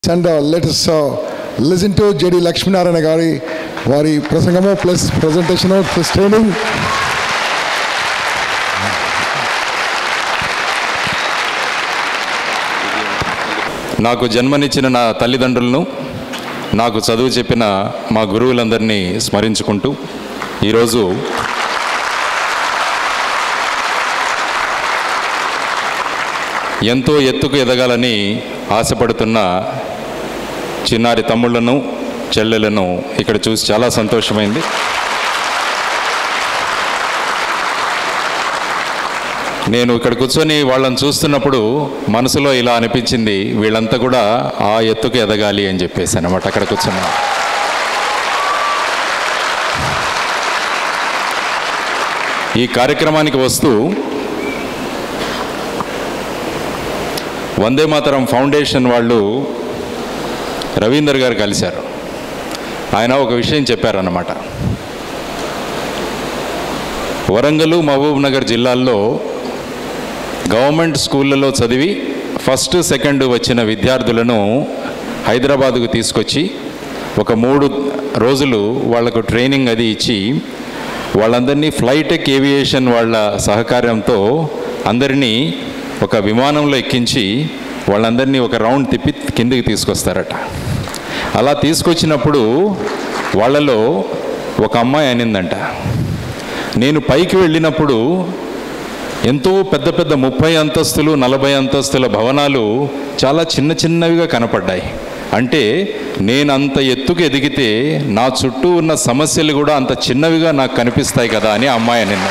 And let us listen to J D Lakshminarayana గారి వారి ప్రసంగము ప్లస్ ప్రజెంటేషన్ ప్లస్ ట్రైనింగ్ నాకు జన్మనిచ్చిన నా తల్లిదండ్రులను నాకు చదువు చెప్పిన మా గురువులందరినీ స్మరించుకుంటూ ఈరోజు ఎంతో ఎత్తుకు ఎదగాలని ఆశపడుతున్న చిన్నారి తమ్ముళ్లను చెల్లెలను ఇక్కడ చూసి చాలా సంతోషమైంది నేను ఇక్కడ కూర్చొని వాళ్ళని చూస్తున్నప్పుడు మనసులో ఇలా అనిపించింది వీళ్ళంతా కూడా ఆ ఎత్తుకు ఎదగాలి అని చెప్పేసి అనమాట అక్కడ కూర్చున్నా ఈ కార్యక్రమానికి వస్తూ వందే మాతరం ఫౌండేషన్ వాళ్ళు రవీందర్ గారు కలిశారు ఆయన ఒక విషయం చెప్పారన్నమాట వరంగల్ మహబూబ్ నగర్ జిల్లాల్లో గవర్నమెంట్ స్కూళ్ళలో చదివి ఫస్ట్ సెకండ్ వచ్చిన విద్యార్థులను హైదరాబాదుకు తీసుకొచ్చి ఒక మూడు రోజులు వాళ్లకు ట్రైనింగ్ అది ఇచ్చి వాళ్ళందరినీ ఫ్లైటెక్ ఏవియేషన్ వాళ్ళ సహకార్యంతో అందరినీ ఒక విమానంలో ఎక్కించి వాళ్ళందరినీ ఒక రౌండ్ తిప్పి కిందికి తీసుకొస్తారట అలా తీసుకొచ్చినప్పుడు వాళ్ళలో ఒక అమ్మాయి అనిందంట నేను పైకి వెళ్ళినప్పుడు ఎంతో పెద్ద పెద్ద ముప్పై అంతస్తులు నలభై అంతస్తుల భవనాలు చాలా చిన్న చిన్నవిగా కనపడ్డాయి అంటే నేను అంత ఎత్తుకు ఎదిగితే నా చుట్టూ ఉన్న సమస్యలు కూడా అంత చిన్నవిగా నాకు కనిపిస్తాయి కదా అని ఆ అమ్మాయి నిన్న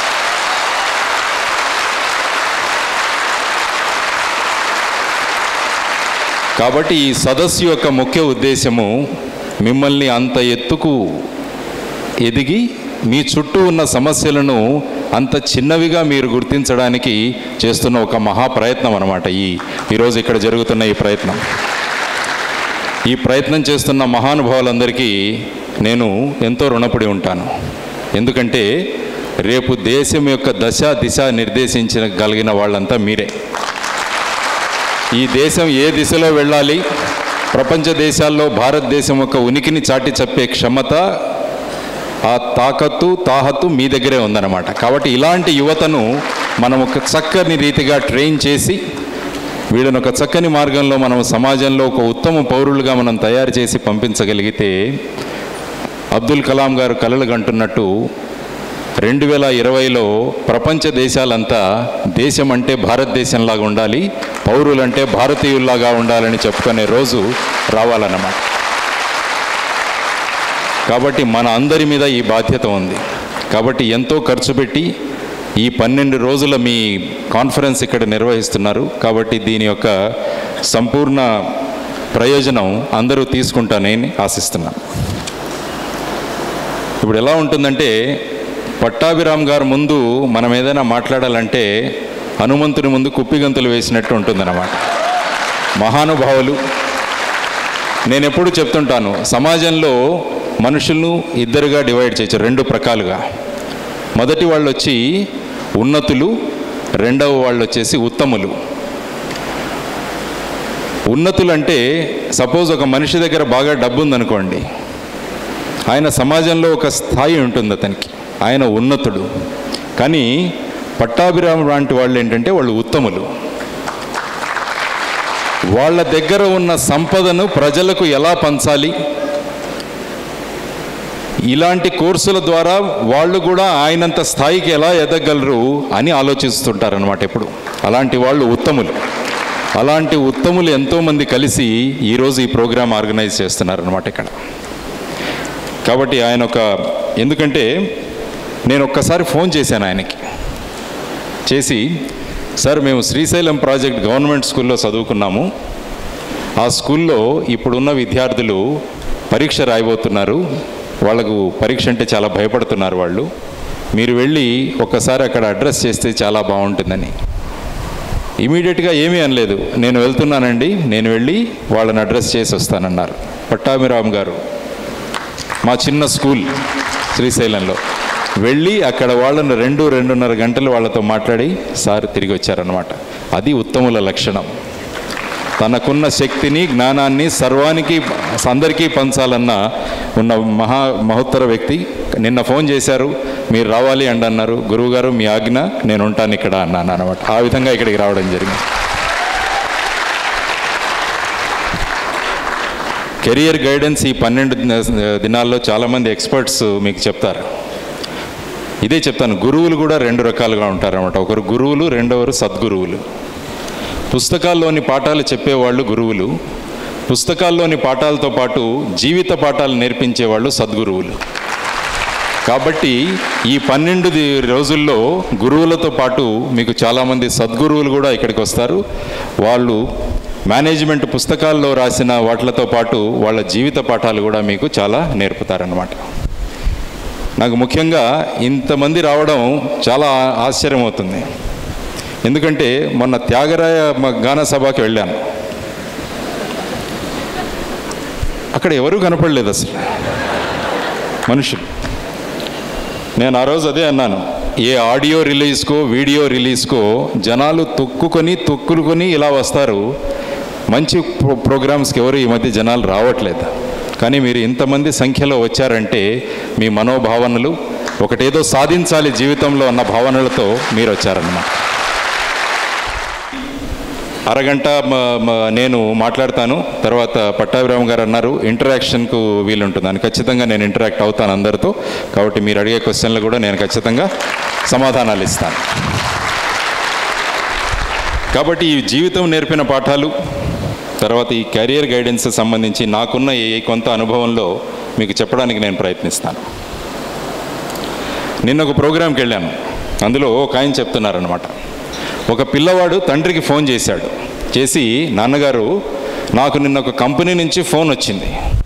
కాబట్టి ఈ సదస్సు యొక్క ముఖ్య ఉద్దేశము మిమ్మల్ని అంత ఎత్తుకు ఎదిగి మీ చుట్టూ ఉన్న సమస్యలను అంత చిన్నవిగా మీరు గుర్తించడానికి చేస్తున్న ఒక మహా ప్రయత్నం అనమాట ఈ ఈరోజు ఇక్కడ జరుగుతున్న ఈ ప్రయత్నం ఈ ప్రయత్నం చేస్తున్న మహానుభావులందరికీ నేను ఎంతో రుణపడి ఉంటాను ఎందుకంటే రేపు దేశం యొక్క దశ దిశ నిర్దేశించగలిగిన వాళ్ళంతా మీరే ఈ దేశం ఏ దిశలో వెళ్ళాలి ప్రపంచ దేశాల్లో భారతదేశం యొక్క ఉనికిని చాటి చెప్పే క్షమత ఆ తాకత్తు తాహత్తు మీ దగ్గరే ఉందన్నమాట కాబట్టి ఇలాంటి యువతను మనం ఒక చక్కని రీతిగా ట్రైన్ చేసి వీళ్ళని ఒక చక్కని మార్గంలో మనం సమాజంలో ఒక ఉత్తమ పౌరులుగా మనం తయారు చేసి పంపించగలిగితే అబ్దుల్ కలాం గారు కలలు కంటున్నట్టు రెండు వేల ఇరవైలో ప్రపంచ దేశాలంతా దేశం అంటే భారతదేశంలాగా ఉండాలి పౌరులంటే భారతీయుల్లాగా ఉండాలని చెప్పుకునే రోజు రావాలన్నమాట కాబట్టి మన అందరి మీద ఈ బాధ్యత ఉంది కాబట్టి ఎంతో ఖర్చు పెట్టి ఈ పన్నెండు రోజుల మీ కాన్ఫరెన్స్ ఇక్కడ నిర్వహిస్తున్నారు కాబట్టి దీని యొక్క సంపూర్ణ ప్రయోజనం అందరూ తీసుకుంటానని ఆశిస్తున్నాను ఇప్పుడు ఎలా ఉంటుందంటే పట్టాభిరామ్ గారు ముందు మనం ఏదైనా మాట్లాడాలంటే హనుమంతుని ముందు కుప్పిగంతులు వేసినట్టు ఉంటుందన్నమాట మహానుభావులు నేను ఎప్పుడు చెప్తుంటాను సమాజంలో మనుషులను ఇద్దరుగా డివైడ్ చేయొచ్చు రెండు ప్రకాలుగా మొదటి వాళ్ళు వచ్చి ఉన్నతులు రెండవ వాళ్ళు వచ్చేసి ఉత్తములు ఉన్నతులు అంటే సపోజ్ ఒక మనిషి దగ్గర బాగా డబ్బు ఉందనుకోండి ఆయన సమాజంలో ఒక స్థాయి ఉంటుంది అతనికి ఆయన ఉన్నతుడు కానీ పట్టాభిరాము లాంటి వాళ్ళు ఏంటంటే వాళ్ళు ఉత్తములు వాళ్ళ దగ్గర ఉన్న సంపదను ప్రజలకు ఎలా పంచాలి ఇలాంటి కోర్సుల ద్వారా వాళ్ళు కూడా ఆయనంత స్థాయికి ఎలా ఎదగలరు అని ఆలోచిస్తుంటారనమాట ఎప్పుడు అలాంటి వాళ్ళు ఉత్తములు అలాంటి ఉత్తములు ఎంతోమంది కలిసి ఈరోజు ఈ ప్రోగ్రాం ఆర్గనైజ్ చేస్తున్నారనమాట ఇక్కడ కాబట్టి ఆయన ఒక ఎందుకంటే నేను ఒక్కసారి ఫోన్ చేశాను ఆయనకి చేసి సార్ మేము శ్రీశైలం ప్రాజెక్ట్ గవర్నమెంట్ స్కూల్లో చదువుకున్నాము ఆ స్కూల్లో ఇప్పుడున్న విద్యార్థులు పరీక్ష రాయబోతున్నారు వాళ్ళకు పరీక్ష అంటే చాలా భయపడుతున్నారు వాళ్ళు మీరు వెళ్ళి ఒక్కసారి అక్కడ అడ్రస్ చేస్తే చాలా బాగుంటుందని ఇమీడియట్గా ఏమీ అనలేదు నేను వెళ్తున్నానండి నేను వెళ్ళి వాళ్ళని అడ్రస్ చేసి వస్తానన్నారు పట్టాభిరామ్ గారు మా చిన్న స్కూల్ శ్రీశైలంలో వెళ్ళి అక్కడ వాళ్ళను రెండు రెండున్నర గంటలు వాళ్ళతో మాట్లాడి సార్ తిరిగి వచ్చారనమాట అది ఉత్తముల లక్షణం తనకున్న శక్తిని జ్ఞానాన్ని సర్వానికి అందరికీ పంచాలన్న ఉన్న మహా మహోత్తర వ్యక్తి నిన్న ఫోన్ చేశారు మీరు రావాలి అండి అన్నారు గురువుగారు మీ ఆజ్ఞ నేను ఉంటాను ఇక్కడ అన్నాను అనమాట ఆ విధంగా ఇక్కడికి రావడం జరిగింది కెరియర్ గైడెన్స్ ఈ పన్నెండు దిన- దినాల్లో చాలామంది ఎక్స్పర్ట్స్ మీకు చెప్తారు ఇదే చెప్తాను గురువులు కూడా రెండు రకాలుగా ఉంటారన్నమాట ఒకరు గురువులు రెండవరు సద్గురువులు పుస్తకాల్లోని పాఠాలు చెప్పేవాళ్ళు గురువులు పుస్తకాల్లోని పాఠాలతో పాటు జీవిత పాఠాలు నేర్పించేవాళ్ళు సద్గురువులు కాబట్టి ఈ పన్నెండు ది- రోజుల్లో గురువులతో పాటు మీకు చాలామంది సద్గురువులు కూడా ఇక్కడికి వస్తారు వాళ్ళు మేనేజ్మెంట్ పుస్తకాల్లో రాసిన వాటితో పాటు వాళ్ళ జీవిత పాఠాలు కూడా మీకు చాలా నేర్పుతారన్నమాట నాకు ముఖ్యంగా ఇంతమంది రావడం చాలా ఆ- ఆశ్చర్యం అవుతుంది ఎందుకంటే మొన్న త్యాగరాయ మ- గాన సభకి వెళ్ళాను అక్కడ ఎవరూ కనపడలేదు అసలు మనుషులు నేను ఆ రోజు అదే అన్నాను ఏ ఆడియో రిలీజ్కో వీడియో రిలీజ్కో జనాలు తొక్కుకొని తొక్కులుకొని ఇలా వస్తారు మంచి ప్రో ప్రోగ్రామ్స్కి ఎవరు ఈ మధ్య జనాలు రావట్లేదు కానీ మీరు ఇంతమంది సంఖ్యలో వచ్చారంటే మీ మనోభావనలు ఒకటేదో సాధించాలి జీవితంలో అన్న భావనలతో మీరు వచ్చారన్నమాట అరగంట మ- మ- నేను మాట్లాడతాను తర్వాత పట్టాభిరామ్ గారు అన్నారు ఇంటరాక్షన్కు వీలుంటుందని ఖచ్చితంగా నేను ఇంటరాక్ట్ అవుతాను అందరితో కాబట్టి మీరు అడిగే క్వశ్చన్లు కూడా నేను ఖచ్చితంగా సమాధానాలు ఇస్తాను కాబట్టి ఈ జీవితం నేర్పిన పాఠాలు తర్వాత ఈ కెరియర్ గైడెన్స్ సంబంధించి నాకున్న ఈ కొంత అనుభవంలో మీకు చెప్పడానికి నేను ప్రయత్నిస్తాను నిన్న ఒక ప్రోగ్రాంకి వెళ్ళాను అందులో ఒక ఆయన చెప్తున్నారనమాట ఒక పిల్లవాడు తండ్రికి ఫోన్ చేశాడు చేసి నాన్నగారు నాకు నిన్న ఒక కంపెనీ నుంచి ఫోన్ వచ్చింది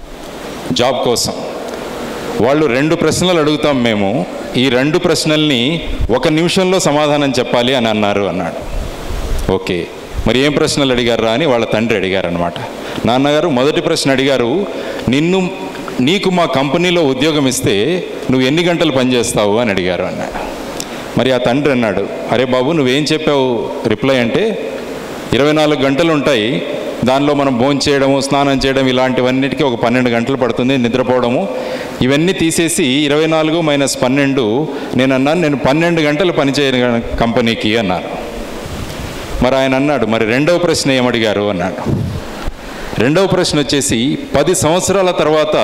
జాబ్ కోసం వాళ్ళు రెండు ప్రశ్నలు అడుగుతాం మేము ఈ రెండు ప్రశ్నల్ని ఒక నిమిషంలో సమాధానం చెప్పాలి అని అన్నారు అన్నాడు ఓకే మరి ఏం ప్రశ్నలు అడిగారా అని వాళ్ళ తండ్రి అడిగారనమాట నాన్నగారు మొదటి ప్రశ్న అడిగారు నిన్ను నీకు మా కంపెనీలో ఉద్యోగం ఇస్తే నువ్వు ఎన్ని గంటలు పనిచేస్తావు అని అడిగారు అన్నాడు మరి ఆ తండ్రి అన్నాడు అరే బాబు నువ్వేం చెప్పావు రిప్లై అంటే ఇరవై నాలుగు గంటలు ఉంటాయి దానిలో మనం భోజనం చేయడము స్నానం చేయడం ఇలాంటివన్నిటికీ ఒక పన్నెండు గంటలు పడుతుంది నిద్రపోవడము ఇవన్నీ తీసేసి ఇరవై నాలుగు మైనస్ పన్నెండు నేను అన్నాను నేను పన్నెండు గంటలు పనిచేయను కంపెనీకి అన్నాను మరి ఆయన అన్నాడు మరి రెండవ ప్రశ్న ఏమడిగారు అన్నాడు రెండవ ప్రశ్న వచ్చేసి పది సంవత్సరాల తర్వాత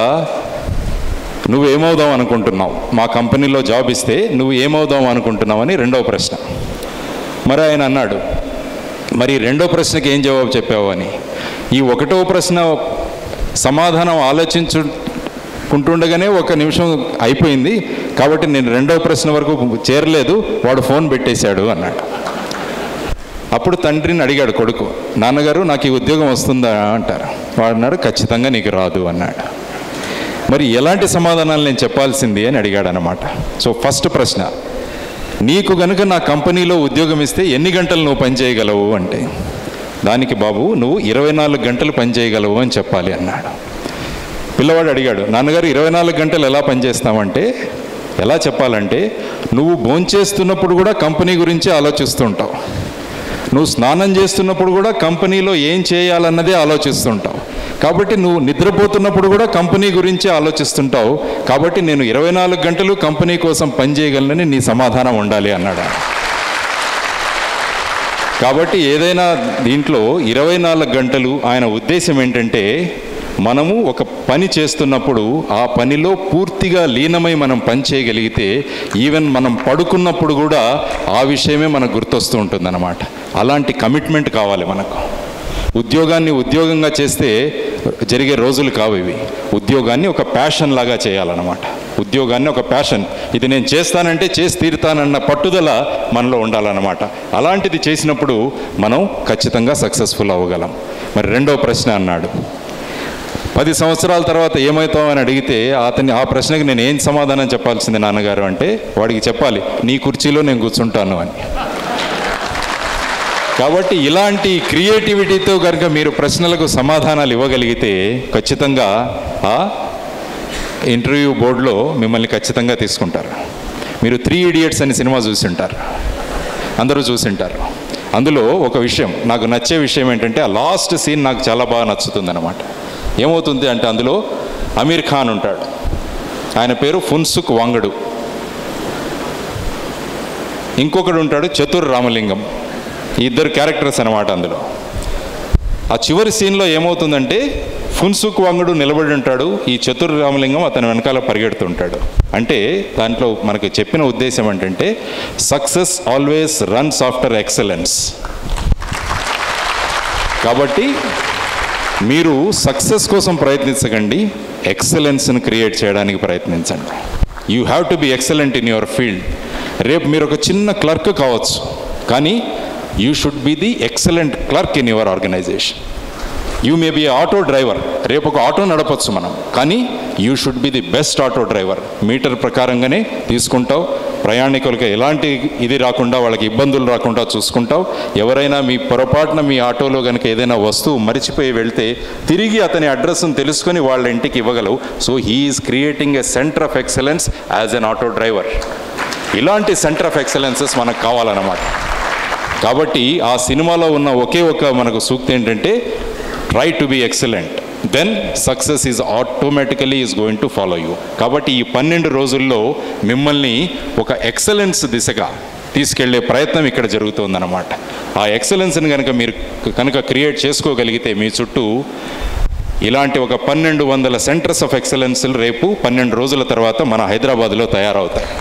నువ్వు ఏమవుదాం అనుకుంటున్నావు మా కంపెనీలో జాబ్ ఇస్తే నువ్వు ఏమవుదాం అనుకుంటున్నావు అని రెండవ ప్రశ్న మరి ఆయన అన్నాడు మరి రెండో ప్రశ్నకి ఏం జవాబు చెప్పావు అని ఈ ఒకటో ప్రశ్న సమాధానం ఆలోచించుకుంటుండగానే ఒక నిమిషం అయిపోయింది కాబట్టి నేను రెండవ ప్రశ్న వరకు చేరలేదు వాడు ఫోన్ పెట్టేశాడు అన్నాడు అప్పుడు తండ్రిని అడిగాడు కొడుకు నాన్నగారు నాకు ఈ ఉద్యోగం వస్తుందా అంటారు వాడు అన్నాడు ఖచ్చితంగా నీకు రాదు అన్నాడు మరి ఎలాంటి సమాధానాలు నేను చెప్పాల్సింది అని అడిగాడు అనమాట సో ఫస్ట్ ప్రశ్న నీకు గనుక నా కంపెనీలో ఉద్యోగం ఇస్తే ఎన్ని గంటలు నువ్వు పని చేయగలవు అంటే దానికి బాబు నువ్వు ఇరవై నాలుగు గంటలు పని చేయగలవు అని చెప్పాలి అన్నాడు పిల్లవాడు అడిగాడు నాన్నగారు ఇరవై నాలుగు గంటలు ఎలా పనిచేస్తామంటే ఎలా చెప్పాలంటే నువ్వు భోంచేస్తున్నప్పుడు కూడా కంపెనీ గురించి ఆలోచిస్తుంటావు నువ్వు స్నానం చేస్తున్నప్పుడు కూడా కంపెనీలో ఏం చేయాలన్నదే ఆలోచిస్తుంటావు కాబట్టి నువ్వు నిద్రపోతున్నప్పుడు కూడా కంపెనీ గురించి ఆలోచిస్తుంటావు కాబట్టి నేను ఇరవై నాలుగు గంటలు కంపెనీ కోసం పనిచేయగలనని నీ సమాధానం ఉండాలి అన్నాడు ఆయన. కాబట్టి ఏదైనా దీంట్లో ఇరవై నాలుగు గంటలు ఆయన ఉద్దేశం ఏంటంటే మనము ఒక పని చేస్తున్నప్పుడు ఆ పనిలో పూర్తిగా లీనమై మనం పని చేయగలిగితే ఈవెన్ మనం పడుకున్నప్పుడు కూడా ఆ విషయమే మనకు గుర్తొస్తూ ఉంటుందన్నమాట అలాంటి కమిట్మెంట్ కావాలి మనకు ఉద్యోగాన్ని ఉద్యోగంగా చేస్తే జరిగే రోజులు కావు ఇవి ఉద్యోగాన్ని ఒక ప్యాషన్ లాగా చేయాలన్నమాట ఉద్యోగాన్ని ఒక ప్యాషన్ ఇది నేను చేస్తానంటే చేసి తీరుతానన్న పట్టుదల మనలో ఉండాలన్నమాట అలాంటిది చేసినప్పుడు మనం ఖచ్చితంగా సక్సెస్ఫుల్ అవ్వగలం మరి రెండో ప్రశ్న అన్నాడు పది సంవత్సరాల తర్వాత ఏమవుతామని అడిగితే అతని ఆ ప్రశ్నకి నేను ఏం సమాధానం చెప్పాల్సింది నాన్నగారు అంటే వాడికి చెప్పాలి నీ కుర్చీలో నేను కూర్చుంటాను అని కాబట్టి ఇలాంటి క్రియేటివిటీతో కనుక మీరు ప్రశ్నలకు సమాధానాలు ఇవ్వగలిగితే ఖచ్చితంగా ఆ ఇంటర్వ్యూ బోర్డులో మిమ్మల్ని ఖచ్చితంగా తీసుకుంటారు మీరు త్రీ ఇడియట్స్ అనే సినిమా చూసింటారు అందరూ చూసింటారు అందులో ఒక విషయం నాకు నచ్చే విషయం ఏంటంటే ఆ లాస్ట్ సీన్ నాకు చాలా బాగా నచ్చుతుంది అనమాట ఏమవుతుంది అంటే అందులో అమీర్ ఖాన్ ఉంటాడు ఆయన పేరు ఫున్సుక్ వంగడు ఇంకొకడు ఉంటాడు చతుర్ రామలింగం ఈ ఇద్దరు క్యారెక్టర్స్ అనమాట అందులో ఆ చివరి సీన్లో ఏమవుతుందంటే ఫున్సుక్ వంగుడు నిలబడి ఉంటాడు ఈ చతుర్ రామలింగం అతని వెనకాల పరిగెడుతుంటాడు అంటే దాంట్లో మనకు చెప్పిన ఉద్దేశం ఏంటంటే success always runs after excellence కాబట్టి మీరు సక్సెస్ కోసం ప్రయత్నించకండి ఎక్సలెన్స్ని క్రియేట్ చేయడానికి ప్రయత్నించండి you have to be excellent in your field రేపు మీరు ఒక చిన్న క్లర్క్ కావచ్చు కానీ you should be the excellent clerk in your organisation you may be auto driver రేపు ఒక ఆటో నడపచ్చు మనం కానీ you should be the best auto driver meter ప్రకారంగానే తీసుకుంటావు ప్రయాణికులకి ఎలాంటి ఇది రాకుండా వాళ్ళకి ఇబ్బందులు రాకుండా చూసుకుంటావు ఎవరైనా మీ పొరపాటున మీ ఆటోలో కనుక ఏదైనా వస్తువు మరిచిపోయి వెళ్తే తిరిగి అతని అడ్రస్ను తెలుసుకొని వాళ్ళ ఇంటికి ఇవ్వగలవు so he's creating a centre of excellence as an auto driver ఇలాంటి సెంటర్ ఆఫ్ ఎక్సలెన్సెస్ మనకు కావాలన్నమాట కాబట్టి ఆ సినిమాలో ఉన్న ఒకే ఒక మనకు సూక్తి ఏంటంటే try to be excellent then success is automatically is going to follow you కాబట్టి ఈ పన్నెండు రోజుల్లో మిమ్మల్ని ఒక ఎక్సలెన్స్ దిశగా తీసుకెళ్లే ప్రయత్నం ఇక్కడ జరుగుతుందన్నమాట ఆ ఎక్సలెన్స్ని కనుక మీరు కనుక క్రియేట్ చేసుకోగలిగితే మీ చుట్టూ ఇలాంటి ఒక పన్నెండు వందల సెంటర్స్ ఆఫ్ ఎక్సలెన్స్లు రేపు పన్నెండు రోజుల తర్వాత మన హైదరాబాద్లో తయారవుతాయి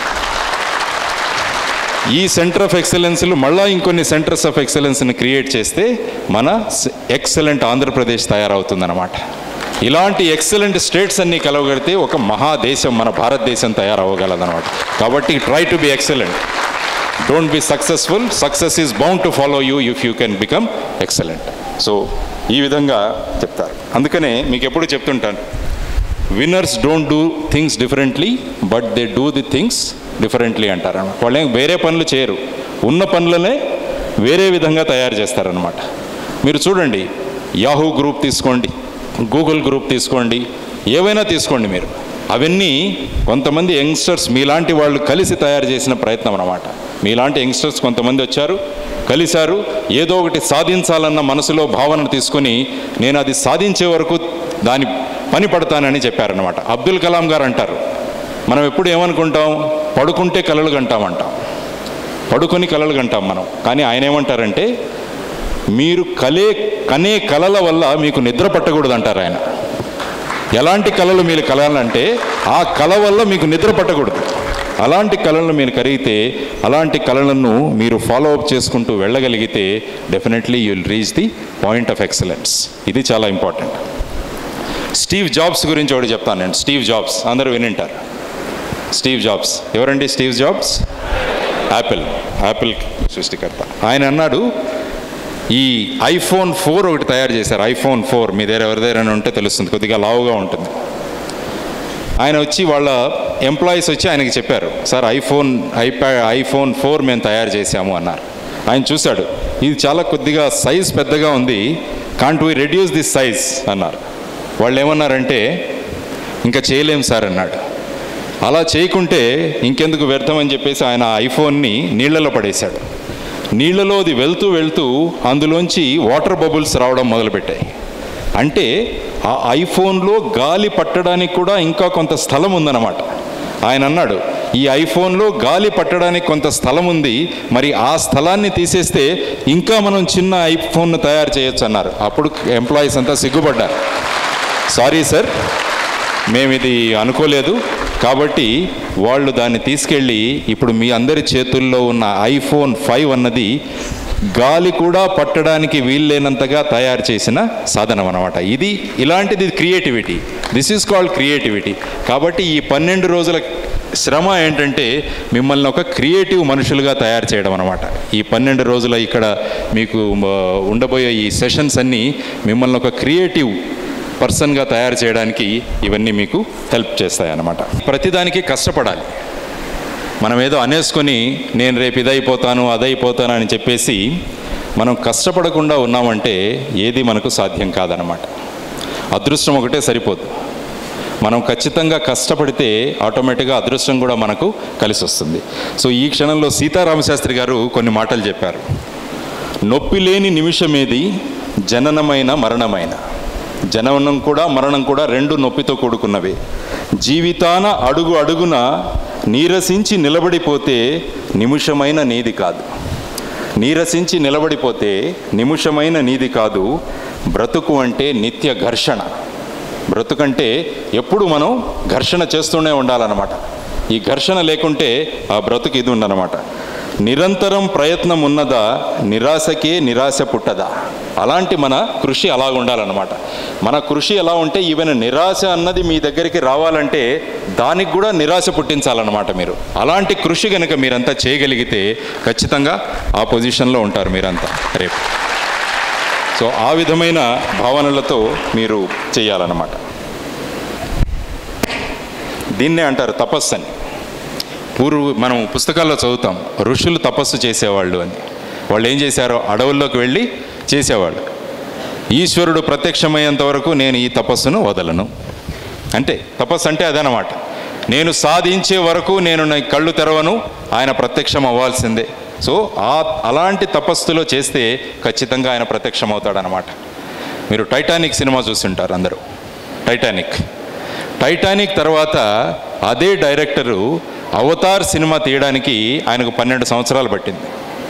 ఈ సెంటర్ ఆఫ్ ఎక్సలెన్స్లు మళ్ళా ఇంకొన్ని సెంటర్స్ ఆఫ్ ఎక్సలెన్స్ని క్రియేట్ చేస్తే మన ఎక్సలెంట్ ఆంధ్రప్రదేశ్ తయారవుతుందన్నమాట ఇలాంటి ఎక్సలెంట్ స్టేట్స్ అన్ని కలవగలిగితే ఒక మహాదేశం మన భారతదేశం తయారవ్వగలదన్నమాట కాబట్టి try to be excellent don't be successful success is bound to follow you if you can become excellent so ఈ విధంగా చెప్తారు అందుకనే మీకు ఎప్పుడు చెప్తుంటాను winners don't do things differently but they do the things differently అంటారు వాళ్ళు ఏం వేరే పనులు చేయరు ఉన్న పనులనే వేరే విధంగా తయారు చేస్తారనమాట మీరు చూడండి యాహూ గ్రూప్ తీసుకోండి గూగుల్ గ్రూప్ తీసుకోండి ఏవైనా తీసుకోండి మీరు అవన్నీ కొంతమంది యంగ్స్టర్స్ మీలాంటి వాళ్ళు కలిసి తయారు చేసిన ప్రయత్నం అన్నమాట మీలాంటి యంగ్స్టర్స్ కొంతమంది వచ్చారు కలిశారు ఏదో ఒకటి సాధించాలన్న మనసులో భావన తీసుకొని నేను అది సాధించే వరకు దాని పని పడతానని చెప్పారనమాట అబ్దుల్ కలాం గారు అంటారు మనం ఎప్పుడు ఏమనుకుంటాం పడుకుంటే కలలు కంటామంటాం పడుకొని కలలు కంటాం మనం కానీ ఆయన ఏమంటారంటే మీరు కలే కనే కలల వల్ల మీకు నిద్ర పట్టకూడదు అంటారు ఆయన ఎలాంటి కళలు మీరు కలాలంటే ఆ కళ వల్ల మీకు నిద్ర పట్టకూడదు అలాంటి కళలను మీరు కరిగితే అలాంటి కళలను మీరు ఫాలో అప్ చేసుకుంటూ వెళ్ళగలిగితే definitely you will reach the point of excellence ఇది చాలా ఇంపార్టెంట్ స్టీవ్ జాబ్స్ గురించి ఒకటి చెప్తాను నేను స్టీవ్ జాబ్స్ అందరూ వినింటారు స్టీవ్ జాబ్స్ ఎవరండి స్టీవ్ జాబ్స్ యాపిల్ యాపిల్ సృష్టికర్త ఆయన అన్నాడు ఈ ఐఫోన్ ఫోర్ ఒకటి తయారు చేశారు ఐఫోన్ ఫోర్ మీ దగ్గర ఎవరి దగ్గర ఉంటే తెలుస్తుంది కొద్దిగా లావుగా ఉంటుంది ఆయన వచ్చి వాళ్ళ ఎంప్లాయీస్ వచ్చి ఆయనకి చెప్పారు sir iPhone iPad iPhone four మేము తయారు చేశాము అన్నారు ఆయన చూశాడు ఇది చాలా కొద్దిగా సైజ్ పెద్దగా ఉంది can't we reduce this size అన్నారు వాళ్ళు ఏమన్నారంటే ఇంకా చేయలేం సార్ అన్నాడు అలా చేయకుంటే ఇంకెందుకు వ్యర్థం అని చెప్పేసి ఆయన ఐఫోన్ని నీళ్లలో పడేశాడు నీళ్లలో అది వెళ్తూ వెళ్తూ అందులోంచి వాటర్ బబుల్స్ రావడం మొదలుపెట్టాయి అంటే ఆ ఐఫోన్లో గాలి పట్టడానికి కూడా ఇంకా కొంత స్థలం ఉందన్నమాట ఆయన అన్నాడు ఈ ఐఫోన్లో గాలి పట్టడానికి కొంత స్థలం ఉంది మరి ఆ స్థలాన్ని తీసేస్తే ఇంకా మనం చిన్న ఐఫోన్ను తయారు చేయొచ్చు అన్నారు అప్పుడు ఎంప్లాయీస్ అంతా సిగ్గుపడ్డారు సారీ సార్ మేము ఇది అనుకోలేదు కాబట్టి వాళ్ళు దాన్ని తీసుకెళ్ళి ఇప్పుడు మీ అందరి చేతుల్లో ఉన్న ఐఫోన్ ఫైవ్ అన్నది గాలి కూడా పట్టడానికి వీల్లేనంతగా తయారు చేసిన సాధనం అనమాట ఇది ఇలాంటిది creativity this is called creativity కాబట్టి ఈ పన్నెండు రోజుల శ్రమ ఏంటంటే మిమ్మల్ని ఒక క్రియేటివ్ మనుషులుగా తయారు చేయడం అనమాట ఈ పన్నెండు రోజుల ఇక్కడ మీకు మ, ఉండబోయే ఈ సెషన్స్ అన్నీ మిమ్మల్ని ఒక క్రియేటివ్ పర్సన్గా తయారు చేయడానికి ఇవన్నీ మీకు హెల్ప్ చేస్తాయి అన్నమాట ప్రతిదానికి కష్టపడాలి మనం ఏదో అనేసుకొని నేను రేపు ఇదైపోతాను అదైపోతాను అని చెప్పేసి మనం కష్టపడకుండా ఉన్నామంటే ఏది మనకు సాధ్యం కాదనమాట అదృష్టం ఒకటే సరిపోదు మనం ఖచ్చితంగా కష్టపడితే ఆటోమేటిక్గా అదృష్టం కూడా మనకు కలిసి వస్తుంది సో ఈ క్షణంలో సీతారామశాస్త్రి గారు కొన్ని మాటలు చెప్పారు నొప్పి లేని నిమిషమేది జననమైన మరణమైన జననం కూడా మరణం కూడా రెండు నొప్పితో కూడుకున్నవే జీవితాన అడుగు అడుగున నీరసించి నిలబడిపోతే నిమిషమైన నీది కాదు నీరసించి నిలబడిపోతే నిమిషమైన నీది కాదు బ్రతుకు అంటే నిత్య ఘర్షణ బ్రతుకంటే ఎప్పుడు మనం ఘర్షణ చేస్తూనే ఉండాలన్నమాట ఈ ఘర్షణ లేకుంటే ఆ బ్రతుకు ఇది ఉండనమాట నిరంతరం ప్రయత్నం ఉన్నదా నిరాశకే నిరాశ పుట్టదా అలాంటి మన కృషి అలా ఉండాలన్నమాట మన కృషి ఎలా ఉంటే ఈవెన్ నిరాశ అన్నది మీ దగ్గరికి రావాలంటే దానికి కూడా నిరాశ పుట్టించాలన్నమాట మీరు అలాంటి కృషి కనుక మీరంతా చేయగలిగితే ఖచ్చితంగా ఆ పొజిషన్లో ఉంటారు మీరంతా రేపు సో ఆ విధమైన భావనలతో మీరు చేయాలన్నమాట దీన్నే అంటారు తపస్సు అని పూర్వ మనం పుస్తకాల్లో చదువుతాం ఋషులు తపస్సు చేసేవాళ్ళు అని వాళ్ళు ఏం చేశారో అడవుల్లోకి వెళ్ళి చేసేవాళ్ళు ఈశ్వరుడు ప్రత్యక్షమయ్యేంత వరకు నేను ఈ తపస్సును వదలను అంటే తపస్సు అంటే అదనమాట నేను సాధించే వరకు నేను నా కళ్ళు తెరవను ఆయన ప్రత్యక్షం అవ్వాల్సిందే సో ఆ అలాంటి తపస్సులో చేస్తే ఖచ్చితంగా ఆయన ప్రత్యక్షం అవుతాడనమాట మీరు టైటానిక్ సినిమా చూస్తుంటారు అందరూ టైటానిక్ టైటానిక్ తర్వాత అదే డైరెక్టరు అవతార్ సినిమా తీయడానికి ఆయనకు పన్నెండు సంవత్సరాలు పట్టింది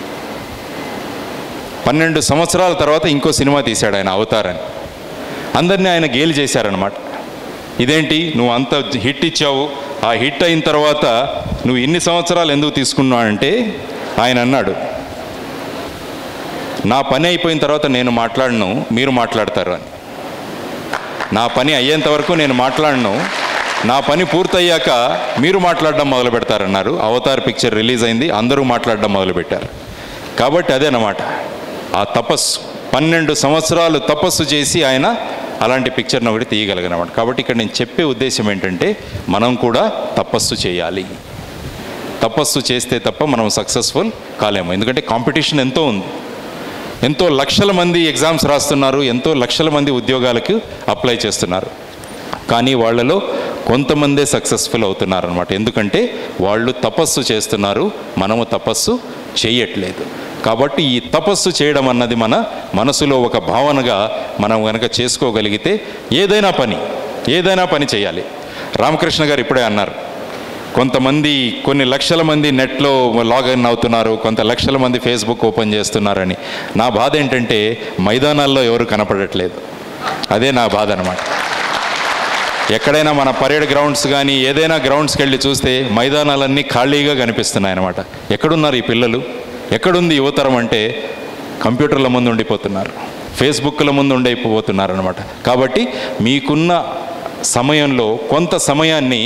పన్నెండు సంవత్సరాల తర్వాత ఇంకో సినిమా తీశాడు ఆయన అవతార్ అని అందరినీ ఆయన గేలి చేశారనమాట ఇదేంటి నువ్వు అంత హిట్ ఇచ్చావు ఆ హిట్ అయిన తర్వాత నువ్వు ఇన్ని సంవత్సరాలు ఎందుకు తీసుకున్నావు అంటే ఆయన అన్నాడు నా పని అయిపోయిన తర్వాత నేను మాట్లాడను మీరు మాట్లాడతారు అని నా పని అయ్యేంత వరకు నేను మాట్లాడను నా పని పూర్తయ్యాక మీరు మాట్లాడడం మొదలు పెడతారన్నారు అవతార్ పిక్చర్ రిలీజ్ అయింది అందరూ మాట్లాడడం మొదలుపెట్టారు కాబట్టి అదేనమాట ఆ తపస్సు పన్నెండు సంవత్సరాలు తపస్సు చేసి ఆయన అలాంటి పిక్చర్ని ఒకటి తీయగలిగినమాట కాబట్టి ఇక్కడ నేను చెప్పే ఉద్దేశం ఏంటంటే మనం కూడా తపస్సు చేయాలి తపస్సు చేస్తే తప్ప మనం సక్సెస్ఫుల్ కాలేము ఎందుకంటే కాంపిటీషన్ ఎంతో ఉంది ఎంతో లక్షల మంది ఎగ్జామ్స్ రాస్తున్నారు ఎంతో లక్షల మంది ఉద్యోగాలకు అప్లై చేస్తున్నారు కానీ వాళ్ళలో కొంతమందే సక్సెస్ఫుల్ అవుతున్నారు అనమాట ఎందుకంటే వాళ్ళు తపస్సు చేస్తున్నారు మనము తపస్సు చేయట్లేదు కాబట్టి ఈ తపస్సు చేయడం అన్నది మన మనసులో ఒక భావనగా మనం కనుక చేసుకోగలిగితే ఏదైనా పని ఏదైనా పని చేయాలి రామకృష్ణ గారు ఇప్పుడే అన్నారు కొంతమంది కొన్ని లక్షల మంది నెట్లో లాగిన్ అవుతున్నారు కొంత లక్షల మంది ఫేస్బుక్ ఓపెన్ చేస్తున్నారని నా బాధ ఏంటంటే మైదానాల్లో ఎవరు కనపడట్లేదు అదే నా బాధ అనమాట ఎక్కడైనా మన పరేడ్ గ్రౌండ్స్ కానీ ఏదైనా గ్రౌండ్స్కి వెళ్ళి చూస్తే మైదానాలన్నీ ఖాళీగా కనిపిస్తున్నాయి అనమాట ఎక్కడున్నారు ఈ పిల్లలు ఎక్కడుంది యువతరం అంటే కంప్యూటర్ల ముందు ఉండిపోతున్నారు ఫేస్బుక్ల ముందు ఉండిపోతున్నారు అనమాట కాబట్టి మీకున్న సమయంలో కొంత సమయాన్ని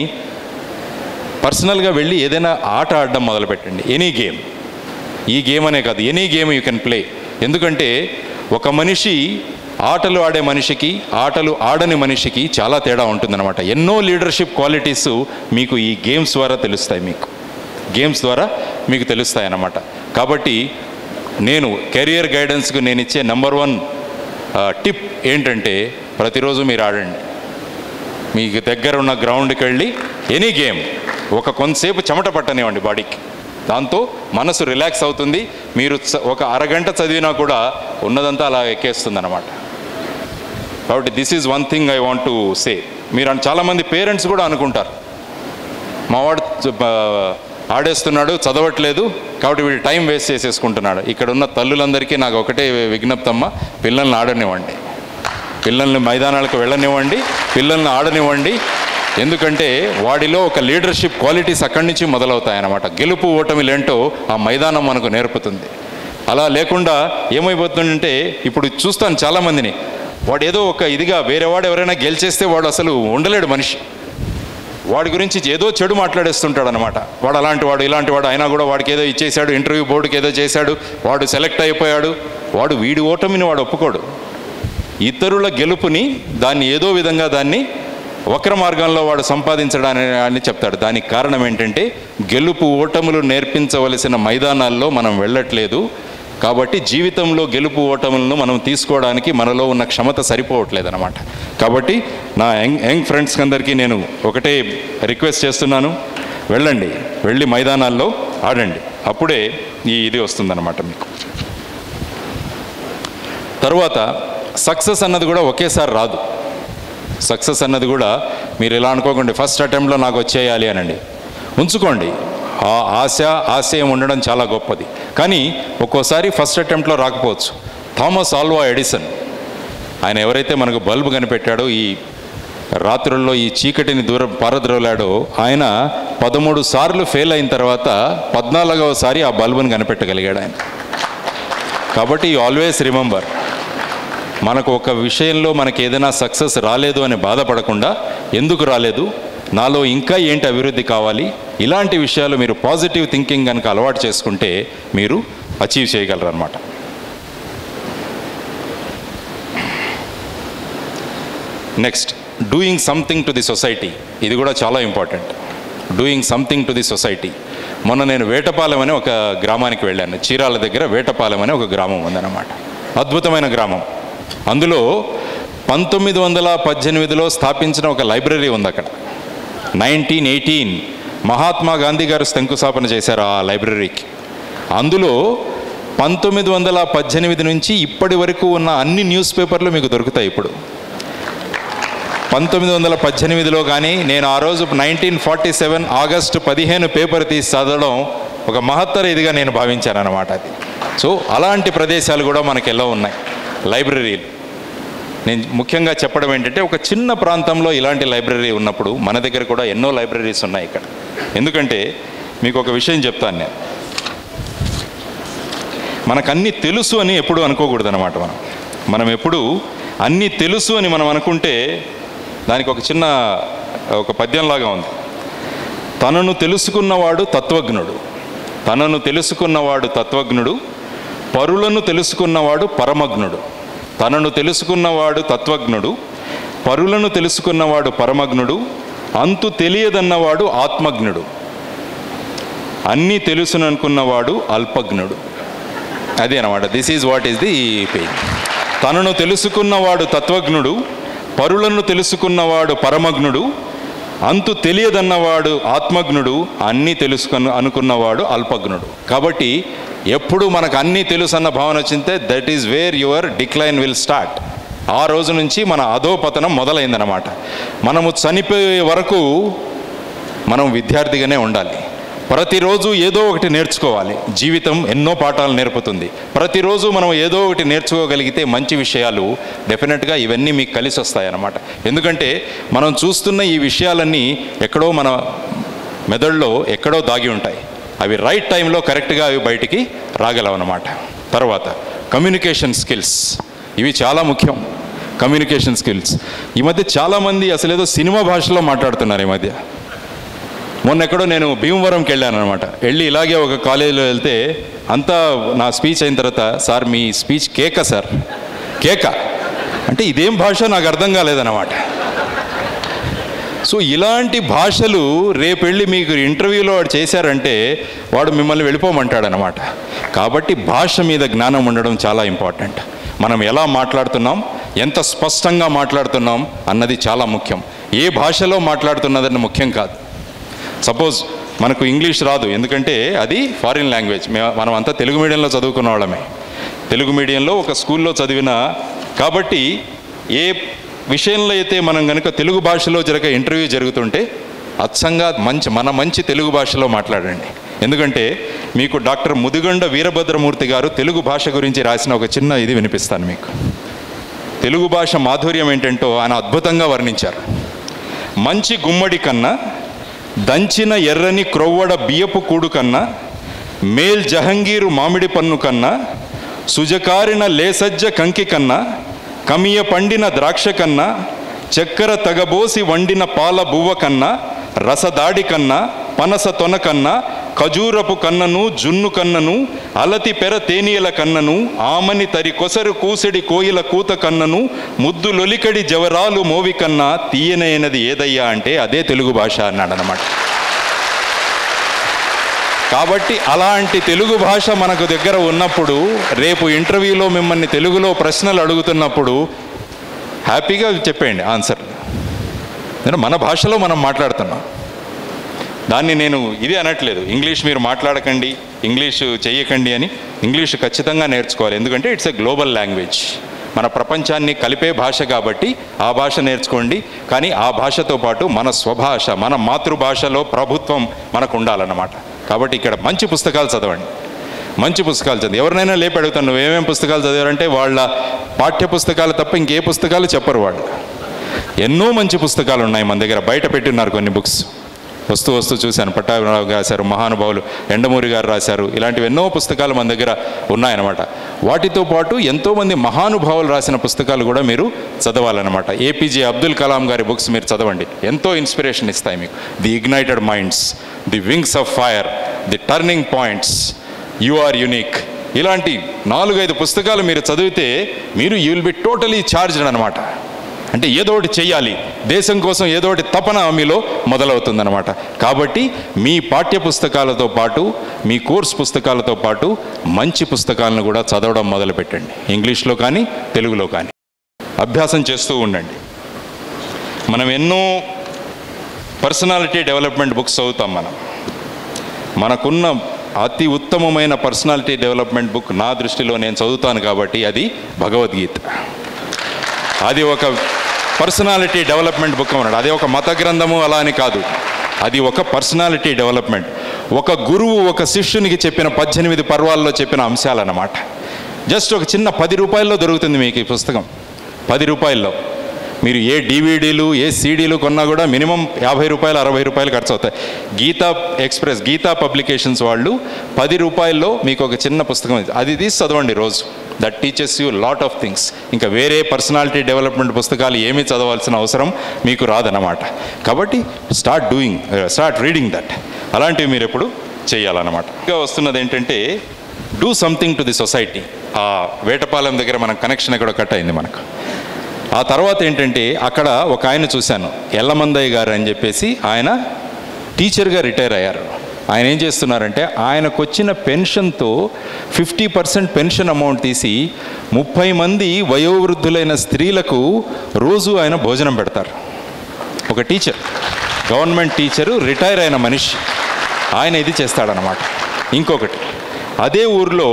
పర్సనల్గా వెళ్ళి ఏదైనా ఆట ఆడడం మొదలుపెట్టండి ఎనీ గేమ్ ఈ గేమ్ అనే కాదు any game you can play ఎందుకంటే ఒక మనిషి ఆటలు ఆడే మనిషికి ఆటలు ఆడని మనిషికి చాలా తేడా ఉంటుందన్నమాట ఎన్నో లీడర్షిప్ క్వాలిటీస్ మీకు ఈ గేమ్స్ ద్వారా తెలుస్తాయి మీకు గేమ్స్ ద్వారా మీకు తెలుస్తాయి అన్నమాట కాబట్టి నేను కెరియర్ గైడెన్స్కు నేను ఇచ్చే నెంబర్ వన్ టిప్ ఏంటంటే ప్రతిరోజు మీరు ఆడండి మీకు దగ్గర ఉన్న గ్రౌండ్కి వెళ్ళి ఎనీ గేమ్ ఒక కొంతసేపు చెమట పట్టనివ్వండి బాడీకి దాంతో మనసు రిలాక్స్ అవుతుంది మీరు చ- ఒక అరగంట చదివినా కూడా ఉన్నదంతా అలా ఎక్కేస్తుంది అనమాట కాబట్టి this is one thing I want to say మీరు అన్- చాలామంది పేరెంట్స్ కూడా అనుకుంటారు మావాడు చ- బ- ఆడేస్తున్నాడు చదవట్లేదు కాబట్టి వీడు టైం వేస్ట్ చేసేసుకుంటున్నాడు ఇక్కడ ఉన్న తల్లులందరికీ నాకు ఒకటే విజ్ఞప్తమ్మ పిల్లల్ని ఆడనివ్వండి పిల్లల్ని మైదానాలకు వెళ్ళనివ్వండి పిల్లల్ని ఆడనివ్వండి ఎందుకంటే వాడిలో ఒక లీడర్షిప్ క్వాలిటీస్ అక్కడి నుంచి మొదలవుతాయన్నమాట గెలుపు ఓటమిలేంటో ఆ మైదానం మనకు నేర్పుతుంది అలా లేకుండా ఏమైపోతుందంటే ఇప్పుడు చూస్తాను చాలామందిని వాడు ఏదో ఒక ఇదిగా వేరేవాడు ఎవరైనా గెలిచేస్తే వాడు అసలు ఉండలేడు మనిషి వాడి గురించి ఏదో చెడు మాట్లాడేస్తుంటాడు అనమాట వాడు అలాంటి వాడు ఇలాంటి వాడు అయినా కూడా వాడికి ఏదో ఇచ్చేశాడు ఇంటర్వ్యూ బోర్డుకి ఏదో చేశాడు వాడు సెలెక్ట్ అయిపోయాడు వాడు వీడి ఓటమిని వాడు ఒప్పుకోడు ఇతరుల గెలుపుని దాన్ని ఏదో విధంగా దాన్ని వక్ర మార్గంలో వాడు సంపాదించడాన్ని అని చెప్తాడు దానికి కారణం ఏంటంటే గెలుపు ఓటములు నేర్పించవలసిన మైదానాల్లో మనం వెళ్ళట్లేదు కాబట్టి జీవితంలో గెలుపు ఓటములను మనం తీసుకోవడానికి మనలో ఉన్న క్షమత సరిపోవట్లేదు అనమాట కాబట్టి నా యంగ్ యంగ్ ఫ్రెండ్స్కి అందరికీ నేను ఒకటే రిక్వెస్ట్ చేస్తున్నాను వెళ్ళండి వెళ్ళి మైదానాల్లో ఆడండి అప్పుడే ఈ ఇది వస్తుందన్నమాట మీకు తర్వాత సక్సెస్ అన్నది కూడా ఒకేసారి రాదు సక్సెస్ అన్నది కూడా మీరు ఇలా అనుకోకండి ఫస్ట్ అటెంప్ట్లో నాకు వచ్చేయాలి అనండి ఉంచుకోండి ఆ ఆశ ఆశయం ఉండడం చాలా గొప్పది కానీ ఒక్కోసారి ఫస్ట్ అటెంప్ట్లో రాకపోవచ్చు థామస్ ఆల్వా ఎడిసన్ ఆయన ఎవరైతే మనకు బల్బు కనిపెట్టాడో ఈ రాత్రుల్లో ఈ చీకటిని దూరం పారద్రోలాడో ఆయన పదమూడు సార్లు ఫెయిల్ అయిన తర్వాత పద్నాలుగవసారి ఆ బల్బుని కనిపెట్టగలిగాడు ఆయన కాబట్టి యూ ఆల్వేస్ రిమెంబర్ మనకు ఒక విషయంలో మనకి ఏదైనా సక్సెస్ రాలేదు అని బాధపడకుండా ఎందుకు రాలేదు నాలో ఇంకా ఏంటి అభివృద్ధి కావాలి ఇలాంటి విషయాలు మీరు పాజిటివ్ థింకింగ్ కనుక అలవాటు చేసుకుంటే మీరు అచీవ్ చేయగలరు అనమాట next doing something to the society ఇది కూడా చాలా important doing something to the society మొన్న నేను వేటపాలెం అనే ఒక గ్రామానికి వెళ్ళాను చీరాల దగ్గర వేటపాలెం అనే ఒక గ్రామం ఉందన్నమాట అద్భుతమైన గ్రామం అందులో పంతొమ్మిది వందల పద్దెనిమిదిలో స్థాపించిన ఒక లైబ్రరీ ఉంది అక్కడ నైన్టీన్ ఎయిటీన్ మహాత్మా గాంధీ గారు శంకుస్థాపన చేశారు ఆ లైబ్రరీకి అందులో పంతొమ్మిది వందల పద్దెనిమిది నుంచి ఇప్పటి వరకు ఉన్న అన్ని న్యూస్ పేపర్లు మీకు దొరుకుతాయి ఇప్పుడు పంతొమ్మిది వందల పద్దెనిమిదిలో కానీ నేను ఆ రోజు నైన్టీన్ ఫార్టీ సెవెన్ ఆగస్టు పదిహేను పేపర్ తీసి చదవడం ఒక మహత్తర ఇదిగా నేను భావించాను అనమాట అది సో అలాంటి ప్రదేశాలు కూడా మనకి ఎలా ఉన్నాయి లైబ్రరీలు నేను ముఖ్యంగా చెప్పడం ఏంటంటే ఒక చిన్న ప్రాంతంలో ఇలాంటి లైబ్రరీ ఉన్నప్పుడు మన దగ్గర కూడా ఎన్నో లైబ్రరీస్ ఉన్నాయి ఇక్కడ ఎందుకంటే మీకు ఒక విషయం చెప్తాను నేను మనకు అన్నీ తెలుసు అని ఎప్పుడు అనుకోకూడదు అనమాట మనం మనం ఎప్పుడు అన్నీ తెలుసు అని మనం అనుకుంటే దానికి ఒక చిన్న ఒక పద్యంలాగా ఉంది తనను తెలుసుకున్నవాడు తత్వజ్ఞుడు తనను తెలుసుకున్నవాడు తత్వజ్ఞుడు పరులను తెలుసుకున్నవాడు పరమజ్ఞుడు తనను తెలుసుకున్నవాడు తత్వజ్ఞుడు పరులను తెలుసుకున్నవాడు పరమజ్ఞుడు అంతు తెలియదన్నవాడు ఆత్మజ్ఞుడు అన్నీ తెలుసుననుకున్నవాడు అల్పజ్ఞుడు అదే అనమాట this is what is the page తనను తెలుసుకున్నవాడు తత్వజ్ఞుడు పరులను తెలుసుకున్నవాడు పరమజ్ఞుడు అంతు తెలియదన్నవాడు ఆత్మజ్ఞుడు అన్నీ తెలుసుకున్న అనుకున్నవాడు అల్పజ్ఞుడు కాబట్టి ఎప్పుడు మనకు అన్నీ తెలుసు అన్న భావన వచ్చింటే that is where your decline will start ఆ రోజు నుంచి మన అధోపతనం మొదలైందనమాట మనము చనిపోయే వరకు మనం విద్యార్థిగానే ఉండాలి ప్రతిరోజు ఏదో ఒకటి నేర్చుకోవాలి జీవితం ఎన్నో పాఠాలు నేర్పుతుంది ప్రతిరోజు మనం ఏదో ఒకటి నేర్చుకోగలిగితే మంచి విషయాలు డెఫినెట్గా ఇవన్నీ మీకు కలిసి వస్తాయన్నమాట ఎందుకంటే మనం చూస్తున్న ఈ విషయాలన్నీ ఎక్కడో మన మెదడులో ఎక్కడో దాగి ఉంటాయి అవి రైట్ టైంలో కరెక్ట్గా అవి బయటికి రాగలవన్నమాట తర్వాత కమ్యూనికేషన్ స్కిల్స్ ఇవి చాలా ముఖ్యం కమ్యూనికేషన్ స్కిల్స్ ఈ మధ్య చాలామంది అసలు ఏదో సినిమా భాషలో మాట్లాడుతున్నారు ఈ మధ్య మొన్న ఎక్కడో నేను భీమవరంకి వెళ్ళాను అనమాట వెళ్ళి ఇలాగే ఒక కాలేజీలో వెళ్తే అంతా నా స్పీచ్ అయిన తర్వాత సార్ మీ స్పీచ్ కేక సార్ కేక అంటే ఇదేం భాష నాకు అర్థం కాలేదన్నమాట సో ఇలాంటి భాషలు రేపు వెళ్ళి మీకు ఇంటర్వ్యూలో వాడు చేశారంటే వాడు మిమ్మల్ని వెళ్ళిపోమంటాడనమాట కాబట్టి భాష మీద జ్ఞానం ఉండడం చాలా ఇంపార్టెంట్ మనం ఎలా మాట్లాడుతున్నాం ఎంత స్పష్టంగా మాట్లాడుతున్నాం అన్నది చాలా ముఖ్యం ఏ భాషలో మాట్లాడుతున్నదని ముఖ్యం కాదు సపోజ్ మనకు ఇంగ్లీష్ రాదు ఎందుకంటే అది ఫారిన్ లాంగ్వేజ్ మే- మనం అంతా తెలుగు మీడియంలో చదువుకున్న వాళ్ళమే తెలుగు మీడియంలో ఒక స్కూల్లో చదివిన కాబట్టి ఏ విషయంలో అయితే మనం కనుక తెలుగు భాషలో జరగ ఇంటర్వ్యూ జరుగుతుంటే అచ్చంగా మంచి మన మంచి తెలుగు భాషలో మాట్లాడండి ఎందుకంటే మీకు డాక్టర్ ముదిగొండ వీరభద్రమూర్తి గారు తెలుగు భాష గురించి రాసిన ఒక చిన్న ఇది వినిపిస్తాను మీకు తెలుగు భాష మాధుర్యం ఏంటంటో ఆయన అద్భుతంగా వర్ణించారు మంచి గుమ్మడి కన్నా దంచిన ఎర్రని క్రొవ్వడ బియ్యపు కూడు కన్నా మేల్ జహంగీరు మామిడి పన్ను కన్నా సుజకారిన లేసజ్జ కంకి కన్నా కమియ పండిన ద్రాక్ష కన్నా చక్కెర తగబోసి వండిన పాల బువ్వ కన్నా రసదాడి కన్నా పనస తొన కన్నా ఖజూరపు కన్నను జున్ను కన్నను అలతి పెర తేనీయల కన్నను ఆమని తరి కొసరు కూసెడి కోయిల కూత కన్నను ముద్దు లొలికడి జవరాలు మోవి కన్నా తీయనైనది ఏదయ్యా అంటే అదే తెలుగు భాష అన్నాడనమాట కాబట్టి అలాంటి తెలుగు భాష మనకు దగ్గర ఉన్నప్పుడు రేపు ఇంటర్వ్యూలో మిమ్మల్ని తెలుగులో ప్రశ్నలు అడుగుతున్నప్పుడు హ్యాపీగా చెప్పేయండి ఆన్సర్ నేను మన భాషలో మనం మాట్లాడుతున్నాం దాన్ని నేను ఇది అనట్లేదు ఇంగ్లీష్ మీరు మాట్లాడకండి ఇంగ్లీష్ చెయ్యకండి అని ఇంగ్లీష్ ఖచ్చితంగా నేర్చుకోవాలి ఎందుకంటే ఇట్స్ ఎ గ్లోబల్ లాంగ్వేజ్ మన ప్రపంచాన్ని కలిపే భాష కాబట్టి ఆ భాష నేర్చుకోండి కానీ ఆ భాషతో పాటు మన స్వభాష మన మాతృభాషలో ప్రభుత్వం మనకు ఉండాలన్నమాట కాబట్టి ఇక్కడ మంచి పుస్తకాలు చదవండి మంచి పుస్తకాలు చదివి ఎవరినైనా లేపి అడుగుతాను నువ్వు ఏమేమి పుస్తకాలు చదివారంటే వాళ్ళ పాఠ్య పుస్తకాలు తప్ప ఇంకే పుస్తకాలు చెప్పరు వాళ్ళు ఎన్నో మంచి పుస్తకాలు ఉన్నాయి మన దగ్గర బయట పెట్టున్నారు కొన్ని బుక్స్ వస్తూ వస్తూ చూశాను పట్టాభిరావు గారు రాశారు మహానుభావులు ఎండమూరి గారు రాశారు ఇలాంటివి ఎన్నో పుస్తకాలు మన దగ్గర ఉన్నాయన్నమాట వాటితో పాటు ఎంతోమంది మహానుభావులు రాసిన పుస్తకాలు కూడా మీరు చదవాలన్నమాట ఏపీజే అబ్దుల్ కలాం గారి బుక్స్ మీరు చదవండి ఎంతో ఇన్స్పిరేషన్ ఇస్తాయి మీకు the ignited minds the wings of fire the turning points you are unique ఇలాంటి నాలుగైదు పుస్తకాలు మీరు చదివితే మీరు you will be totally charged అనమాట అంటే ఏదో ఒకటి చెయ్యాలి దేశం కోసం ఏదో ఒకటి తపన మీలో మొదలవుతుందన్నమాట కాబట్టి మీ పాఠ్య పుస్తకాలతో పాటు మీ కోర్స్ పుస్తకాలతో పాటు మంచి పుస్తకాలను కూడా చదవడం మొదలుపెట్టండి ఇంగ్లీష్లో కానీ తెలుగులో కానీ అభ్యాసం చేస్తూ ఉండండి మనం ఎన్నో పర్సనాలిటీ డెవలప్మెంట్ బుక్స్ చదువుతాం మనం మనకున్న అతి ఉత్తమమైన పర్సనాలిటీ డెవలప్మెంట్ బుక్ నా దృష్టిలో నేను చదువుతాను కాబట్టి అది భగవద్గీత అది ఒక పర్సనాలిటీ డెవలప్మెంట్ బుక్ అన్నాడు అది ఒక మత గ్రంథము అలా అని కాదు అది ఒక పర్సనాలిటీ డెవలప్మెంట్ ఒక గురువు ఒక శిష్యునికి చెప్పిన పద్దెనిమిది పర్వాల్లో చెప్పిన అంశాలన్నమాట జస్ట్ ఒక చిన్న పది రూపాయల్లో దొరుకుతుంది మీకు ఈ పుస్తకం పది రూపాయల్లో మీరు ఏ డివిడీలు ఏ సీడీలు కొన్నా కూడా మినిమం యాభై రూపాయలు అరవై రూపాయలు ఖర్చు అవుతాయి గీతా ఎక్స్ప్రెస్ గీతా పబ్లికేషన్స్ వాళ్ళు పది రూపాయల్లో మీకు ఒక చిన్న పుస్తకం ఇది. అది తీసి చదవండి రోజు that teachers you lot of things ఇంకా వేరే పర్సనాలిటీ డెవలప్మెంట్ పుస్తకాలు ఏమీ చదవాల్సిన అవసరం మీకు రాదన్నమాట కాబట్టి start doing start reading that అలాంటివి మీరు ఎప్పుడు చేయాలన్నమాట ఇంకా వస్తున్నది ఏంటంటే do something to the society ఆ వేటపాలెం దగ్గర మన కనెక్షన్ ఎక్కడో కట్ అయింది మనకు ఆ తర్వాత ఏంటంటే అక్కడ ఒక ఆయన చూశాను ఎల్లమందయ్య గారు అని చెప్పేసి ఆయన టీచర్గా రిటైర్ అయ్యారు ఆయన ఏం చేస్తున్నారంటే ఆయనకు వచ్చిన పెన్షన్తో ఫిఫ్టీ పర్సెంట్ పెన్షన్ అమౌంట్ తీసి ముప్పై మంది వయోవృద్ధులైన స్త్రీలకు రోజు ఆయన భోజనం పెడతారు ఒక టీచర్ గవర్నమెంట్ టీచరు రిటైర్ అయిన మనిషి ఆయన ఇది చేస్తాడనమాట ఇంకొకటి అదే ఊర్లో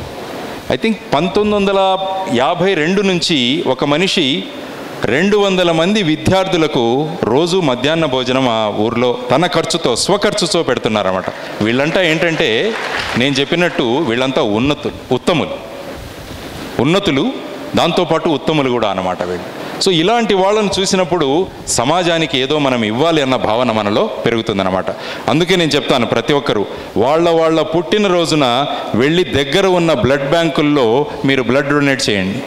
ఐ థింక్ పంతొమ్మిది వందల యాభై రెండు నుంచి ఒక మనిషి రెండు వందల మంది విద్యార్థులకు రోజు మధ్యాహ్న భోజనం ఆ ఊర్లో తన ఖర్చుతో స్వఖర్చుతో పెడుతున్నారన్నమాట వీళ్ళంతా ఏంటంటే నేను చెప్పినట్టు వీళ్ళంతా ఉన్నతులు ఉత్తములు ఉన్నతులు దాంతోపాటు ఉత్తములు కూడా అన్నమాట వీళ్ళు సో ఇలాంటి వాళ్ళని చూసినప్పుడు సమాజానికి ఏదో మనం ఇవ్వాలి అన్న భావన మనలో పెరుగుతుందన్నమాట అందుకే నేను చెప్తాను ప్రతి ఒక్కరూ వాళ్ళ వాళ్ళ పుట్టినరోజున వెళ్ళి దగ్గర ఉన్న బ్లడ్ బ్యాంకుల్లో మీరు బ్లడ్ డొనేట్ చేయండి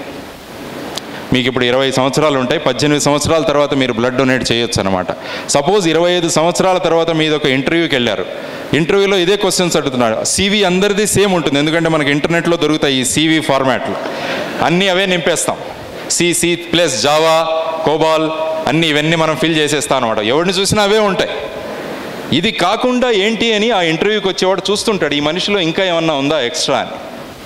మీకు ఇప్పుడు ఇరవై సంవత్సరాలు ఉంటాయి పద్దెనిమిది సంవత్సరాల తర్వాత మీరు బ్లడ్ డొనేట్ చేయొచ్చు అనమాట సపోజ్ ఇరవై ఐదు సంవత్సరాల తర్వాత మీది ఒక ఇంటర్వ్యూకి వెళ్ళారు ఇంటర్వ్యూలో ఇదే క్వశ్చన్స్ అడుగుతున్నాడు సీవీ అందరిది సేమ్ ఉంటుంది ఎందుకంటే మనకి ఇంటర్నెట్లో దొరుకుతాయి ఈ సీవీ ఫార్మాట్లు అన్నీ అవే నింపేస్తాం సిసి ప్లస్ జావా కోబాల్ అన్నీ ఇవన్నీ మనం ఫిల్ చేసేస్తాం అనమాట ఎవరిని చూసినా అవే ఉంటాయి ఇది కాకుండా ఏంటి అని ఆ ఇంటర్వ్యూకి వచ్చేవాడు చూస్తుంటాడు ఈ మనిషిలో ఇంకా ఏమన్నా ఉందా ఎక్స్ట్రా అని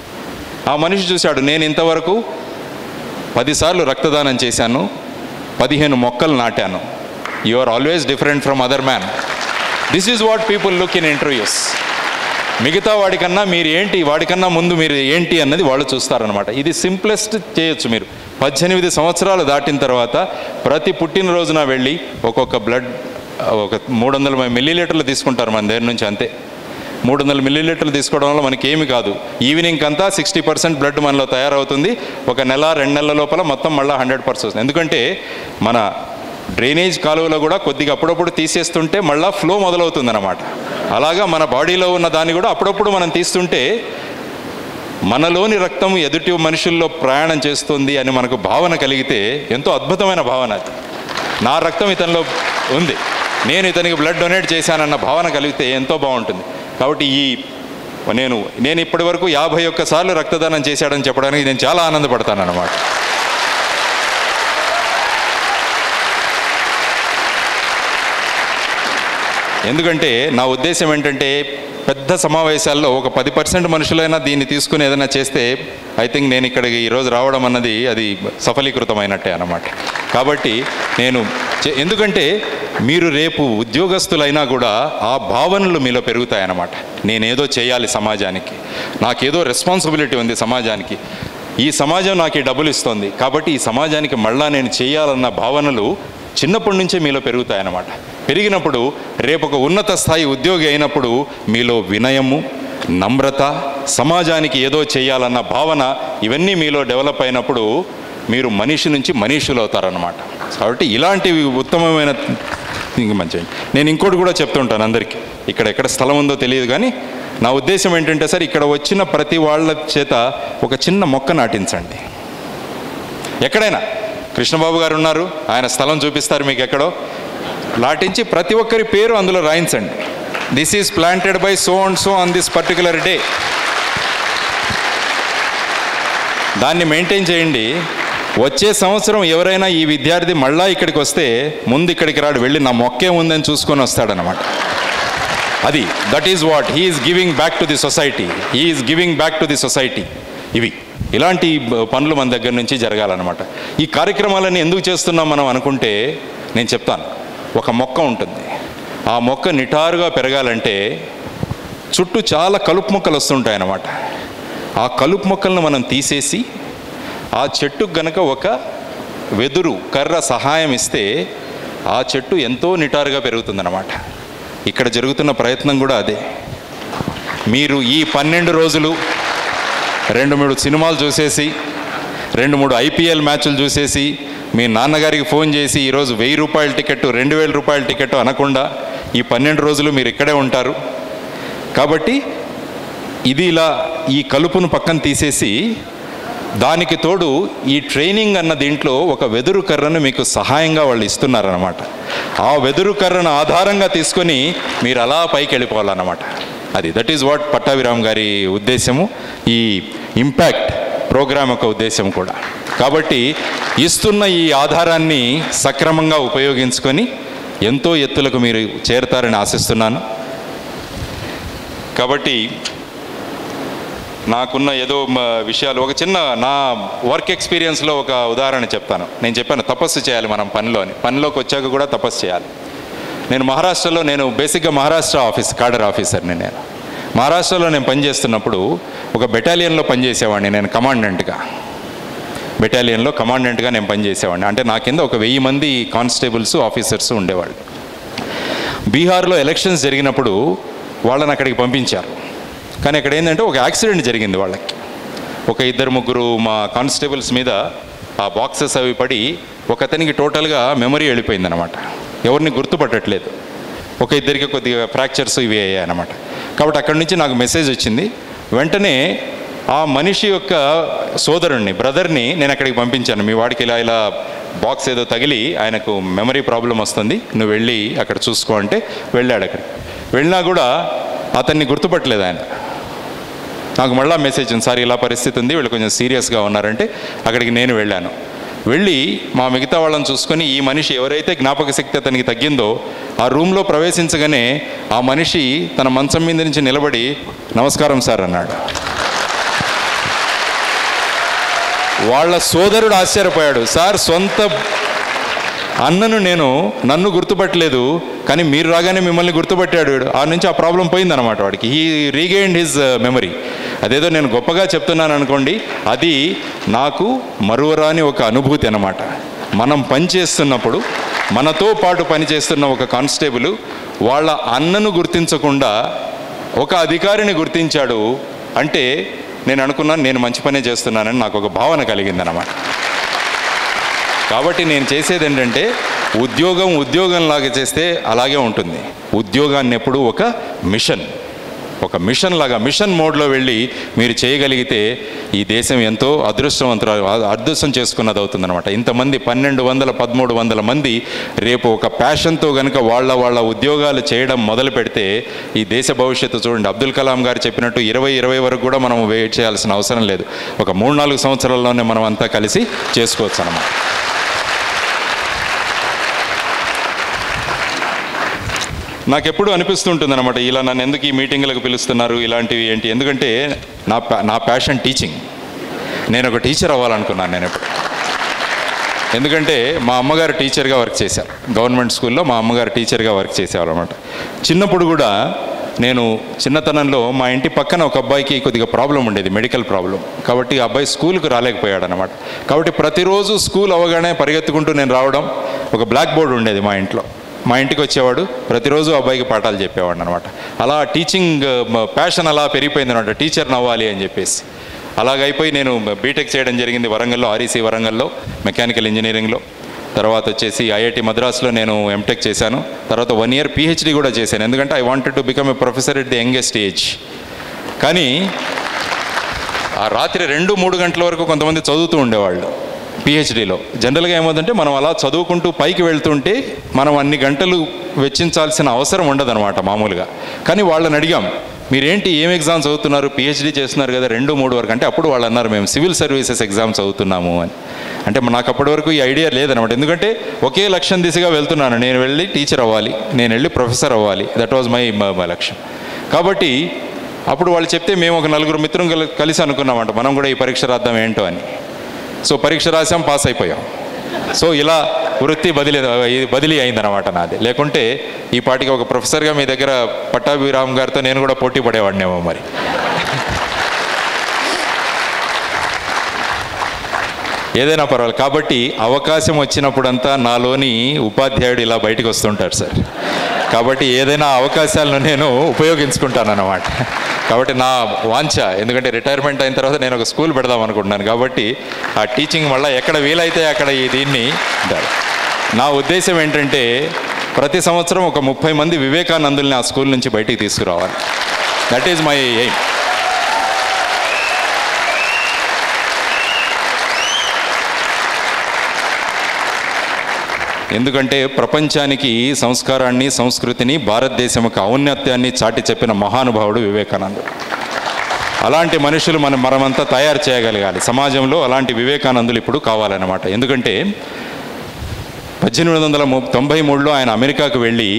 ఆ మనిషి చూశాడు నేను ఇంతవరకు పదిసార్లు రక్తదానం చేశాను పదిహేను మొక్కలు నాటాను you are always different from other man this is what people look in interviews మిగతా వాడికన్నా మీరు ఏంటి వాడికన్నా ముందు మీరు ఏంటి అన్నది వాళ్ళు చూస్తారనమాట ఇది సింప్లెస్ట్ చేయొచ్చు మీరు పద్దెనిమిది సంవత్సరాలు దాటిన తర్వాత ప్రతి పుట్టినరోజున వెళ్ళి ఒక్కొక్క బ్లడ్ ఒక మూడు వందల మిల్లీలీటర్లు తీసుకుంటారు మన దగ్గర నుంచి అంతే మూడు వందల మిల్లీలీటర్లు తీసుకోవడం వల్ల మనకి ఏమి కాదు ఈవినింగ్ అంతా సిక్స్టీ పర్సెంట్ బ్లడ్ మనలో తయారవుతుంది ఒక నెల రెండు నెలల లోపల మొత్తం మళ్ళీ హండ్రెడ్ పర్సెంట్ ఎందుకంటే మన డ్రైనేజ్ కాలువలో కూడా కొద్దిగా అప్పుడప్పుడు తీసేస్తుంటే మళ్ళీ ఫ్లో మొదలవుతుంది అనమాట అలాగా మన బాడీలో ఉన్న దాన్ని కూడా అప్పుడప్పుడు మనం తీస్తుంటే మనలోని రక్తం ఎదుటి మనుషుల్లో ప్రయాణం చేస్తుంది అని మనకు భావన కలిగితే ఎంతో అద్భుతమైన భావన అది నా రక్తం ఇతనిలో ఉంది నేను ఇతనికి బ్లడ్ డొనేట్ చేశానన్న భావన కలిగితే ఎంతో బాగుంటుంది కాబట్టి ఈ నేను నేను ఇప్పటి వరకు యాభై ఒక్కసార్లు రక్తదానం చేశాడని చెప్పడానికి నేను చాలా ఆనందపడతాను అన్నమాట ఎందుకంటే నా ఉద్దేశం ఏంటంటే పెద్ద సమావేశాల్లో ఒక పది పర్సెంట్ మనుషులైనా దీన్ని తీసుకుని ఏదైనా చేస్తే ఐ థింక్ నేను ఇక్కడికి ఈరోజు రావడం అన్నది అది సఫలీకృతమైనట్టే అన్నమాట కాబట్టి నేను చే- ఎందుకంటే మీరు రేపు ఉద్యోగస్తులైనా కూడా ఆ భావనలు మీలో పెరుగుతాయన్నమాట నేనేదో చేయాలి సమాజానికి నాకేదో రెస్పాన్సిబిలిటీ ఉంది సమాజానికి ఈ సమాజం నాకు ఈ డబ్బులు ఇస్తోంది కాబట్టి ఈ సమాజానికి మళ్ళా నేను చేయాలన్న భావనలు చిన్నప్పటి నుంచే మీలో పెరుగుతాయన్నమాట పెరిగినప్పుడు రేపు ఒక ఉన్నత స్థాయి ఉద్యోగి అయినప్పుడు మీలో వినయము నమ్రత సమాజానికి ఏదో చేయాలన్న భావన ఇవన్నీ మీలో డెవలప్ అయినప్పుడు మీరు మనిషి నుంచి మనుషులు అవుతారన్నమాట కాబట్టి ఇలాంటివి ఉత్తమమైన ఇంక మంచి నేను ఇంకోటి కూడా చెప్తుంటాను అందరికీ ఇక్కడ ఎక్కడ స్థలం ఉందో తెలియదు కానీ నా ఉద్దేశం ఏంటంటే సార్ ఇక్కడ వచ్చిన ప్రతి వాళ్ళ చేత ఒక చిన్న మొక్క నాటించండి ఎక్కడైనా కృష్ణబాబు గారు ఉన్నారు ఆయన స్థలం చూపిస్తారు మీకు ఎక్కడో నాటించి ప్రతి ఒక్కరి పేరు అందులో రాయించండి this is planted by so and so on this particular day దాన్ని మెయింటైన్ చేయండి వచ్చే సంవత్సరం ఎవరైనా ఈ విద్యార్థి మళ్ళా ఇక్కడికి వస్తే ముందు ఇక్కడికి రాడు వెళ్ళి నా మొక్కే ఉందని చూసుకొని వస్తాడనమాట అది that is what he is giving back to the society he is giving back to the society ఇవి ఇలాంటి బ- పనులు మన దగ్గర నుంచి జరగాలన్నమాట ఈ కార్యక్రమాలన్నీ ఎందుకు చేస్తున్నాం మనం అనుకుంటే నేను చెప్తాను ఒక మొక్క ఉంటుంది ఆ మొక్క నిటారుగా పెరగాలంటే చుట్టూ చాలా కలుపు మొక్కలు వస్తుంటాయి అన్నమాట ఆ కలుపు మొక్కలను మనం తీసేసి ఆ చెట్టుకు గనక ఒక వెదురు కర్ర సహాయం ఇస్తే ఆ చెట్టు ఎంతో నిటారుగా పెరుగుతుందన్నమాట ఇక్కడ జరుగుతున్న ప్రయత్నం కూడా అదే మీరు ఈ పన్నెండు రోజులు రెండు మూడు సినిమాలు చూసేసి రెండు మూడు ఐపీఎల్ మ్యాచ్లు చూసేసి మీ నాన్నగారికి ఫోన్ చేసి ఈరోజు వెయ్యి రూపాయల టికెట్ రెండు వేల రూపాయల టికెట్ అనకుండా ఈ పన్నెండు రోజులు మీరు ఇక్కడే ఉంటారు కాబట్టి ఇది ఇలా ఈ కలుపును పక్కన తీసేసి దానికి తోడు ఈ ట్రైనింగ్ అన్న దీంట్లో ఒక వెదురు కర్రను మీకు సహాయంగా వాళ్ళు ఇస్తున్నారన్నమాట ఆ వెదురు కర్రను ఆధారంగా తీసుకొని మీరు అలా పైకి వెళ్ళిపోవాలన్నమాట అది దట్ ఈజ్ వాట్ పట్టాభిరామ్ గారి ఉద్దేశము ఈ ఇంపాక్ట్ ప్రోగ్రామ్ యొక్క ఉద్దేశం కూడా కాబట్టి ఇస్తున్న ఈ ఆధారాన్ని సక్రమంగా ఉపయోగించుకొని ఎంతో ఎత్తులకు మీరు చేరతారని ఆశిస్తున్నాను కాబట్టి నాకున్న ఏదో మ- విషయాలు ఒక చిన్న నా వర్క్ ఎక్స్పీరియన్స్లో ఒక ఉదాహరణ చెప్తాను నేను చెప్పాను తపస్సు చేయాలి మనం పనిలో అని పనిలోకి వచ్చాక కూడా తపస్సు చేయాలి నేను మహారాష్ట్రలో నేను బేసిక్గా మహారాష్ట్ర ఆఫీస్ కాడర్ ఆఫీసర్ని నేను మహారాష్ట్రలో నేను పనిచేస్తున్నప్పుడు ఒక బెటాలియన్లో పనిచేసేవాడిని నేను కమాండెంట్గా బెటాలియన్లో కమాండెంట్గా నేను పనిచేసేవాడిని అంటే నా కింద ఒక వెయ్యి మంది కానిస్టేబుల్స్ ఆఫీసర్స్ ఉండేవాళ్ళు బీహార్లో ఎలక్షన్స్ జరిగినప్పుడు వాళ్ళని అక్కడికి పంపించారు కానీ అక్కడ ఏంటంటే ఒక యాక్సిడెంట్ జరిగింది వాళ్ళకి ఒక ఇద్దరు ముగ్గురు మా కానిస్టేబుల్స్ మీద ఆ బాక్సెస్ అవి పడి ఒక అతనికి టోటల్గా మెమరీ వెళ్ళిపోయిందనమాట ఎవరిని గుర్తుపట్టట్లేదు ఒక ఇద్దరికి కొద్దిగా ఫ్రాక్చర్స్ ఇవి అయ్యాయి అనమాట కాబట్టి అక్కడి నుంచి నాకు మెసేజ్ వచ్చింది వెంటనే ఆ మనిషి యొక్క సోదరుణ్ణి బ్రదర్ని నేను అక్కడికి పంపించాను మీ వాడికి ఇలా ఇలా బాక్స్ ఏదో తగిలి ఆయనకు మెమరీ ప్రాబ్లం వస్తుంది నువ్వు వెళ్ళి అక్కడ చూసుకో అంటే వెళ్ళాడు అక్కడికి వెళ్ళినా కూడా అతన్ని గుర్తుపట్టలేదు ఆయన నాకు మళ్ళా మెసేజ్ ఉంది సార్ ఇలా పరిస్థితి ఉంది వీళ్ళు కొంచెం సీరియస్గా ఉన్నారంటే అక్కడికి నేను వెళ్ళాను వెళ్ళి మా మిగతా వాళ్ళని చూసుకొని ఈ మనిషి ఎవరైతే జ్ఞాపక శక్తి అతనికి తగ్గిందో ఆ రూమ్లో ప్రవేశించగానే ఆ మనిషి తన మంచం మీద నుంచి నిలబడి నమస్కారం సార్ అన్నాడు వాళ్ళ సోదరుడు ఆశ్చర్యపోయాడు సార్ సొంత అన్నను నేను నన్ను గుర్తుపట్టలేదు కానీ మీరు రాగానే మిమ్మల్ని గుర్తుపట్టాడు వీడు. ఆ నుంచి ఆ ప్రాబ్లం పోయిందన్నమాట వాడికి హీ రీగెయిన్డ్ హిజ్ మెమరీ అదేదో నేను గొప్పగా చెప్తున్నాను అనుకోండి అది నాకు మరువరాని ఒక అనుభూతి అన్నమాట మనం పని చేస్తున్నప్పుడు మనతో పాటు పనిచేస్తున్న ఒక కానిస్టేబుల్ వాళ్ళ అన్నను గుర్తించకుండా ఒక అధికారిని గుర్తించాడు అంటే నేను అనుకున్నాను నేను మంచి పనే చేస్తున్నానని నాకు ఒక భావన కలిగిందన్నమాట కాబట్టి నేను చేసేది ఏంటంటే ఉద్యోగం ఉద్యోగంలాగా చేస్తే అలాగే ఉంటుంది ఉద్యోగాన్ని ఎప్పుడు ఒక మిషన్ ఒక మిషన్ లాగా మిషన్ మోడ్లో వెళ్ళి మీరు చేయగలిగితే ఈ దేశం ఎంతో అదృష్టవంతులు అదృష్టం చేసుకున్నది అవుతుందన్నమాట ఇంతమంది పన్నెండు వందల పదమూడు వందల మంది రేపు ఒక ప్యాషన్తో కనుక వాళ్ళ వాళ్ళ ఉద్యోగాలు చేయడం మొదలు పెడితే ఈ దేశ భవిష్యత్తు చూడండి అబ్దుల్ కలాం గారు చెప్పినట్టు ఇరవై ఇరవై వరకు కూడా మనం వెయిట్ చేయాల్సిన అవసరం లేదు ఒక మూడు నాలుగు సంవత్సరాల్లోనే మనం అంతా కలిసి చేసుకోవచ్చు అన్నమాట నాకు ఎప్పుడు అనిపిస్తుంటుంది అనమాట ఇలా నన్ను ఎందుకు ఈ మీటింగ్లకు పిలుస్తున్నారు ఇలాంటివి ఏంటి ఎందుకంటే నా ప్యా- నా ప్యాషన్ టీచింగ్ నేను ఒక టీచర్ అవ్వాలనుకున్నాను నేను ఎప్పుడు ఎందుకంటే మా అమ్మగారు టీచర్గా వర్క్ చేశారు గవర్నమెంట్ స్కూల్లో మా అమ్మగారు టీచర్గా వర్క్ చేసేవారు అనమాట చిన్నప్పుడు కూడా నేను చిన్నతనంలో మా ఇంటి పక్కన ఒక అబ్బాయికి కొద్దిగా ప్రాబ్లం ఉండేది మెడికల్ ప్రాబ్లం కాబట్టి ఆ అబ్బాయి స్కూల్కి రాలేకపోయాడు అనమాట కాబట్టి ప్రతిరోజు స్కూల్ అవగానే పరిగెత్తుకుంటూ నేను రావడం ఒక బ్లాక్ బోర్డ్ ఉండేది మా ఇంట్లో మా ఇంటికి వచ్చేవాడు ప్రతిరోజు ఆ అబ్బాయికి పాఠాలు చెప్పేవాడు అనమాట అలా టీచింగ్ ప్యాషన్ అలా పెరిగిపోయింది అనమాట టీచర్ నవ్వాలి అని చెప్పేసి అలాగైపోయి నేను బీటెక్ చేయడం జరిగింది వరంగల్లో ఆర్ఈసీ వరంగల్లో మెకానికల్ ఇంజనీరింగ్లో తర్వాత వచ్చేసి ఐఐటి మద్రాస్లో నేను ఎంటెక్ చేశాను తర్వాత వన్ ఇయర్ పిహెచ్డి కూడా చేశాను ఎందుకంటే I wanted to become a professor at the youngest age కానీ ఆ రాత్రి రెండు మూడు గంటల వరకు కొంతమంది చదువుతూ ఉండేవాళ్ళు పిహెచ్డిలో జనరల్గా ఏమవుతుందంటే మనం అలా చదువుకుంటూ పైకి వెళ్తుంటే మనం అన్ని గంటలు వెచ్చించాల్సిన అవసరం ఉండదన్నమాట మామూలుగా కానీ వాళ్ళని అడిగాం మీరేంటి ఏం ఎగ్జామ్ చదువుతున్నారు పిహెచ్డి చేస్తున్నారు కదా రెండు మూడు వరకు అంటే అప్పుడు వాళ్ళు అన్నారు మేము సివిల్ సర్వీసెస్ ఎగ్జామ్ చదువుతున్నాము అని అంటే నాకు అప్పటి వరకు ఈ ఐడియా లేదనమాట ఎందుకంటే ఒకే లక్ష్యం దిశగా వెళ్తున్నాను నేను వెళ్ళి టీచర్ అవ్వాలి నేను వెళ్ళి ప్రొఫెసర్ అవ్వాలి దట్ వాజ్ మై మై లక్ష్యం కాబట్టి అప్పుడు వాళ్ళు చెప్తే మేము ఒక నలుగురు మిత్రం కలి- కలిసి అనుకున్నామంట మనం కూడా ఈ పరీక్ష రాద్దాం ఏంటో అని సో పరీక్ష రాసాం పాస్ అయిపోయాం సో ఇలా వృత్తి బదిలీ ఇది బదిలీ అయిందనమాట నాది లేకుంటే ఈ పాటికి ఒక ప్రొఫెసర్గా మీ దగ్గర పట్టాభిరామ్ గారితో నేను కూడా పోటీ పడేవాడినేమో మరి ఏదైనా పర్వాలేదు కాబట్టి అవకాశం వచ్చినప్పుడంతా నాలోని ఉపాధ్యాయుడు ఇలా బయటకు వస్తుంటాడు సార్ కాబట్టి ఏదైనా అవకాశాలను నేను ఉపయోగించుకుంటాను అన్నమాట కాబట్టి నా వాంఛ ఎందుకంటే రిటైర్మెంట్ అయిన తర్వాత నేను ఒక స్కూల్ పెడదాం అనుకుంటున్నాను కాబట్టి ఆ టీచింగ్ వల్ల ఎక్కడ వీలైతే అక్కడ ఈ దీన్ని ఉంటారు. నా ఉద్దేశం ఏంటంటే ప్రతి సంవత్సరం ఒక ముప్పై మంది వివేకానందుల్ని ఆ స్కూల్ నుంచి బయటికి తీసుకురావాలి దట్ ఈజ్ మై ఎయిమ్ ఎందుకంటే ప్రపంచానికి సంస్కారాన్ని సంస్కృతిని భారతదేశం యొక్క ఔన్నత్యాన్ని చాటి చెప్పిన మహానుభావుడు వివేకానందుడు అలాంటి మనుషులు మనం మనమంతా తయారు చేయగలగాలి సమాజంలో అలాంటి వివేకానందులు ఇప్పుడు కావాలన్నమాట ఎందుకంటే పద్దెనిమిది వందల ము- తొంభై మూడులో ఆయన అమెరికాకు వెళ్ళి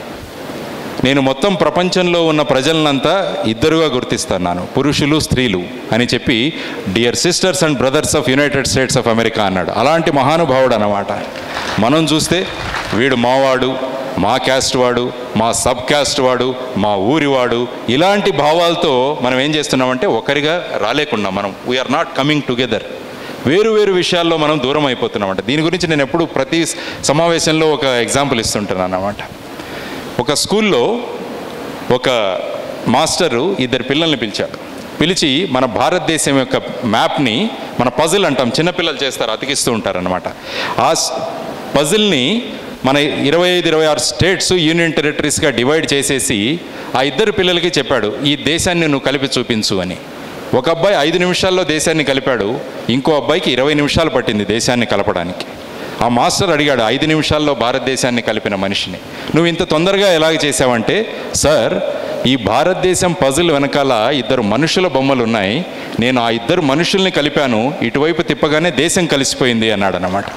నేను మొత్తం ప్రపంచంలో ఉన్న ప్రజలనంతా ఇద్దరుగా గుర్తిస్తున్నాను పురుషులు స్త్రీలు అని చెప్పి dear sisters and brothers of United States of America అన్నాడు అలాంటి మహానుభావుడు అన్నమాట మనం చూస్తే వీడు మావాడు మా క్యాస్ట్ వాడు మా సబ్ క్యాస్ట్ వాడు మా ఊరి వాడు ఇలాంటి భావాలతో మనం ఏం చేస్తున్నామంటే ఒకరిగా రాలేకున్నాం మనం వీఆర్ నాట్ కమింగ్ టుగెదర్ వేరు వేరు విషయాల్లో మనం దూరం అయిపోతున్నామంట దీని గురించి నేను ఎప్పుడు ప్రతి సమావేశంలో ఒక ఎగ్జాంపుల్ ఇస్తుంటాను అన్నమాట ఒక స్కూల్లో ఒక మాస్టరు ఇద్దరు పిల్లల్ని పిలిచాడు పిలిచి మన భారతదేశం యొక్క మ్యాప్ని మన పజిల్ అంటాం చిన్నపిల్లలు చేస్తారు అతికిస్తూ ఉంటారనమాట ఆ పజిల్ని మన ఇరవై ఐదు ఇరవై ఆరు స్టేట్స్ యూనియన్ టెరిటరీస్గా డివైడ్ చేసేసి ఆ ఇద్దరు పిల్లలకి చెప్పాడు ఈ దేశాన్ని నువ్వు కలిపి చూపించు అని ఒక అబ్బాయి ఐదు నిమిషాల్లో దేశాన్ని కలిపాడు ఇంకో అబ్బాయికి ఇరవై నిమిషాలు పట్టింది దేశాన్ని కలపడానికి ఆ మాస్టర్ అడిగాడు ఐదు నిమిషాల్లో భారతదేశాన్ని కలిపిన మనిషిని నువ్వు ఇంత తొందరగా ఎలాగ చేసావంటే సార్ ఈ భారతదేశం పజిల్ వెనకాల ఇద్దరు మనుషుల బొమ్మలు ఉన్నాయి నేను ఆ ఇద్దరు మనుషుల్ని కలిపాను ఇటువైపు తిప్పగానే దేశం కలిసిపోయింది అన్నాడు అన్నమాట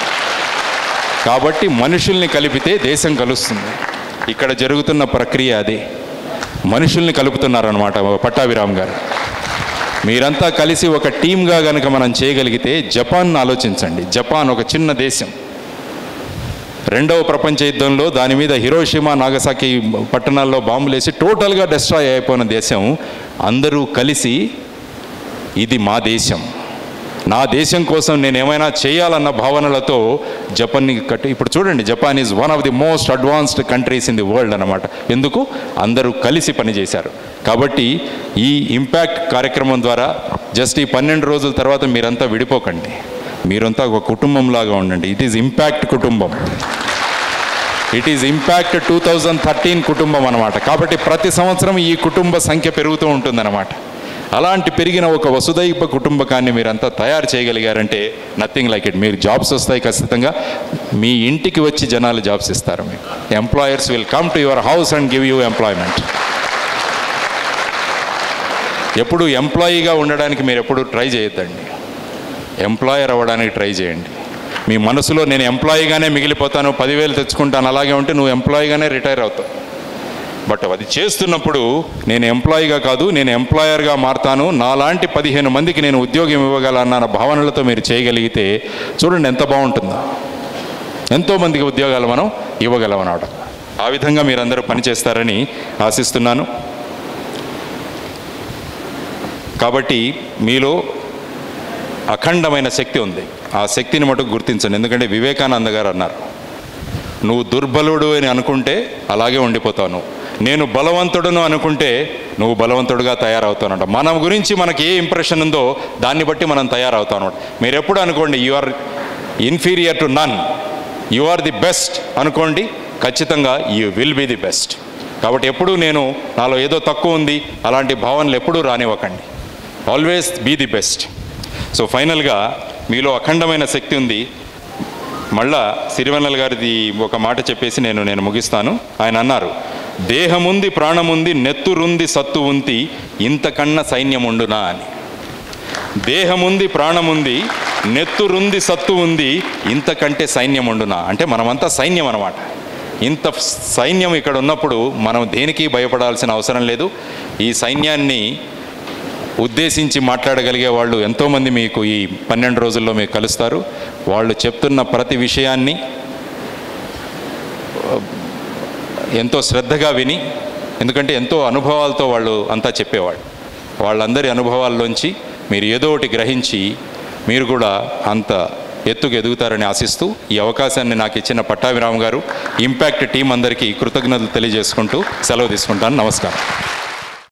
కాబట్టి మనుషుల్ని కలిపితే దేశం కలుస్తుంది ఇక్కడ జరుగుతున్న ప్రక్రియ అదే మనుషుల్ని కలుపుతున్నారనమాట పట్టాభిరామ్ గారు మీరంతా కలిసి ఒక టీమ్గా కనుక మనం చేయగలిగితే జపాన్ ఆలోచించండి జపాన్ ఒక చిన్న దేశం రెండవ ప్రపంచ యుద్ధంలో దాని మీద హిరోషిమా నాగసాకి పట్టణాల్లో బాంబులేసి టోటల్గా డెస్ట్రాయ్ అయిపోయిన దేశం అందరూ కలిసి ఇది మా దేశం నా దేశం కోసం నేను ఏమైనా చేయాలన్న భావనలతో జపాన్ని కట్టి ఇప్పుడు చూడండి Japan is one of the most advanced countries in the world అనమాట ఎందుకు అందరూ కలిసి పనిచేశారు కాబట్టి ఈ ఇంపాక్ట్ కార్యక్రమం ద్వారా జస్ట్ ఈ పన్నెండు రోజుల తర్వాత మీరంతా విడిపోకండి మీరంతా ఒక కుటుంబంలాగా ఉండండి ఇట్ ఈజ్ ఇంపాక్ట్ కుటుంబం it is impact two thousand thirteen కుటుంబం అనమాట కాబట్టి ప్రతి సంవత్సరం ఈ కుటుంబ సంఖ్య పెరుగుతూ ఉంటుందన్నమాట అలాంటి పెరిగిన ఒక వసుదైవ కుటుంబకాన్ని మీరంతా తయారు చేయగలిగారంటే నథింగ్ లైక్ ఇట్ మీరు జాబ్స్ వస్తాయి ఖచ్చితంగా మీ ఇంటికి వచ్చి జనాలు జాబ్స్ ఇస్తారు మీకు employers will come to your house and give you employment ఎప్పుడు ఎంప్లాయీగా ఉండడానికి మీరు ఎప్పుడు ట్రై చేయొద్దండి ఎంప్లాయర్ అవ్వడానికి ట్రై చేయండి మీ మనసులో నేను ఎంప్లాయీగానే మిగిలిపోతాను పదివేలు తెచ్చుకుంటాను అలాగే ఉంటే నువ్వు ఎంప్లాయీగానే రిటైర్ అవుతావు బట్ అది చేస్తున్నప్పుడు నేను ఎంప్లాయీగా కాదు నేను ఎంప్లాయర్గా మారతాను నాలాంటి పదిహేను మందికి నేను ఉద్యోగం ఇవ్వగలన్న భావనలతో మీరు చేయగలిగితే చూడండి ఎంత బాగుంటుందో ఎంతోమందికి ఉద్యోగాలు మనం ఇవ్వగలం అన్నమాట ఆ విధంగా మీరందరూ పనిచేస్తారని ఆశిస్తున్నాను కాబట్టి మీలో అఖండమైన శక్తి ఉంది ఆ శక్తిని మటుకు గుర్తించండి ఎందుకంటే వివేకానంద గారు అన్నారు నువ్వు దుర్బలుడు అని అనుకుంటే అలాగే ఉండిపోతావు నువ్వు నేను బలవంతుడును అనుకుంటే నువ్వు బలవంతుడుగా తయారవుతానంట మన గురించి మనకి ఏ ఇంప్రెషన్ ఉందో దాన్ని బట్టి మనం తయారవుతాను మీరు ఎప్పుడు అనుకోండి you are inferior to none you are the best అనుకోండి ఖచ్చితంగా you will be the best కాబట్టి ఎప్పుడూ నేను నాలో ఏదో తక్కువ ఉంది అలాంటి భావనలు ఎప్పుడూ రానివ్వకండి always be the best so ఫైనల్గా మీలో అఖండమైన శక్తి ఉంది మళ్ళా సిరివెన్నెల గారిది ఒక మాట చెప్పేసి నేను నేను ముగిస్తాను ఆయన అన్నారు దేహముంది ప్రాణముంది నెత్తురుంది సత్తు ఉంది ఇంతకన్నా సైన్యం ఉండునా అని దేహముంది ప్రాణముంది నెత్తురుంది సత్తు ఉంది ఇంతకంటే సైన్యం ఉండునా అంటే మనమంతా సైన్యం అనమాట ఇంత సైన్యం ఇక్కడ ఉన్నప్పుడు మనం దేనికి భయపడాల్సిన అవసరం లేదు ఈ సైన్యాన్ని ఉద్దేశించి మాట్లాడగలిగే వాళ్ళు ఎంతోమంది మీకు ఈ పన్నెండు రోజుల్లో మీకు కలుస్తారు వాళ్ళు చెప్తున్న ప్రతి విషయాన్ని ఎంతో శ్రద్ధగా విని ఎందుకంటే ఎంతో అనుభవాలతో వాళ్ళు అంతా చెప్పేవాళ్ళు వాళ్ళందరి అనుభవాల్లోంచి మీరు ఏదో ఒకటి గ్రహించి మీరు కూడా అంత ఎత్తుకు ఎదుగుతారని ఆశిస్తూ ఈ అవకాశాన్ని నాకు ఇచ్చిన పట్టాభిరామ్ గారు ఇంపాక్ట్ టీం అందరికీ కృతజ్ఞతలు తెలియజేసుకుంటూ సెలవు తీసుకుంటాను నమస్కారం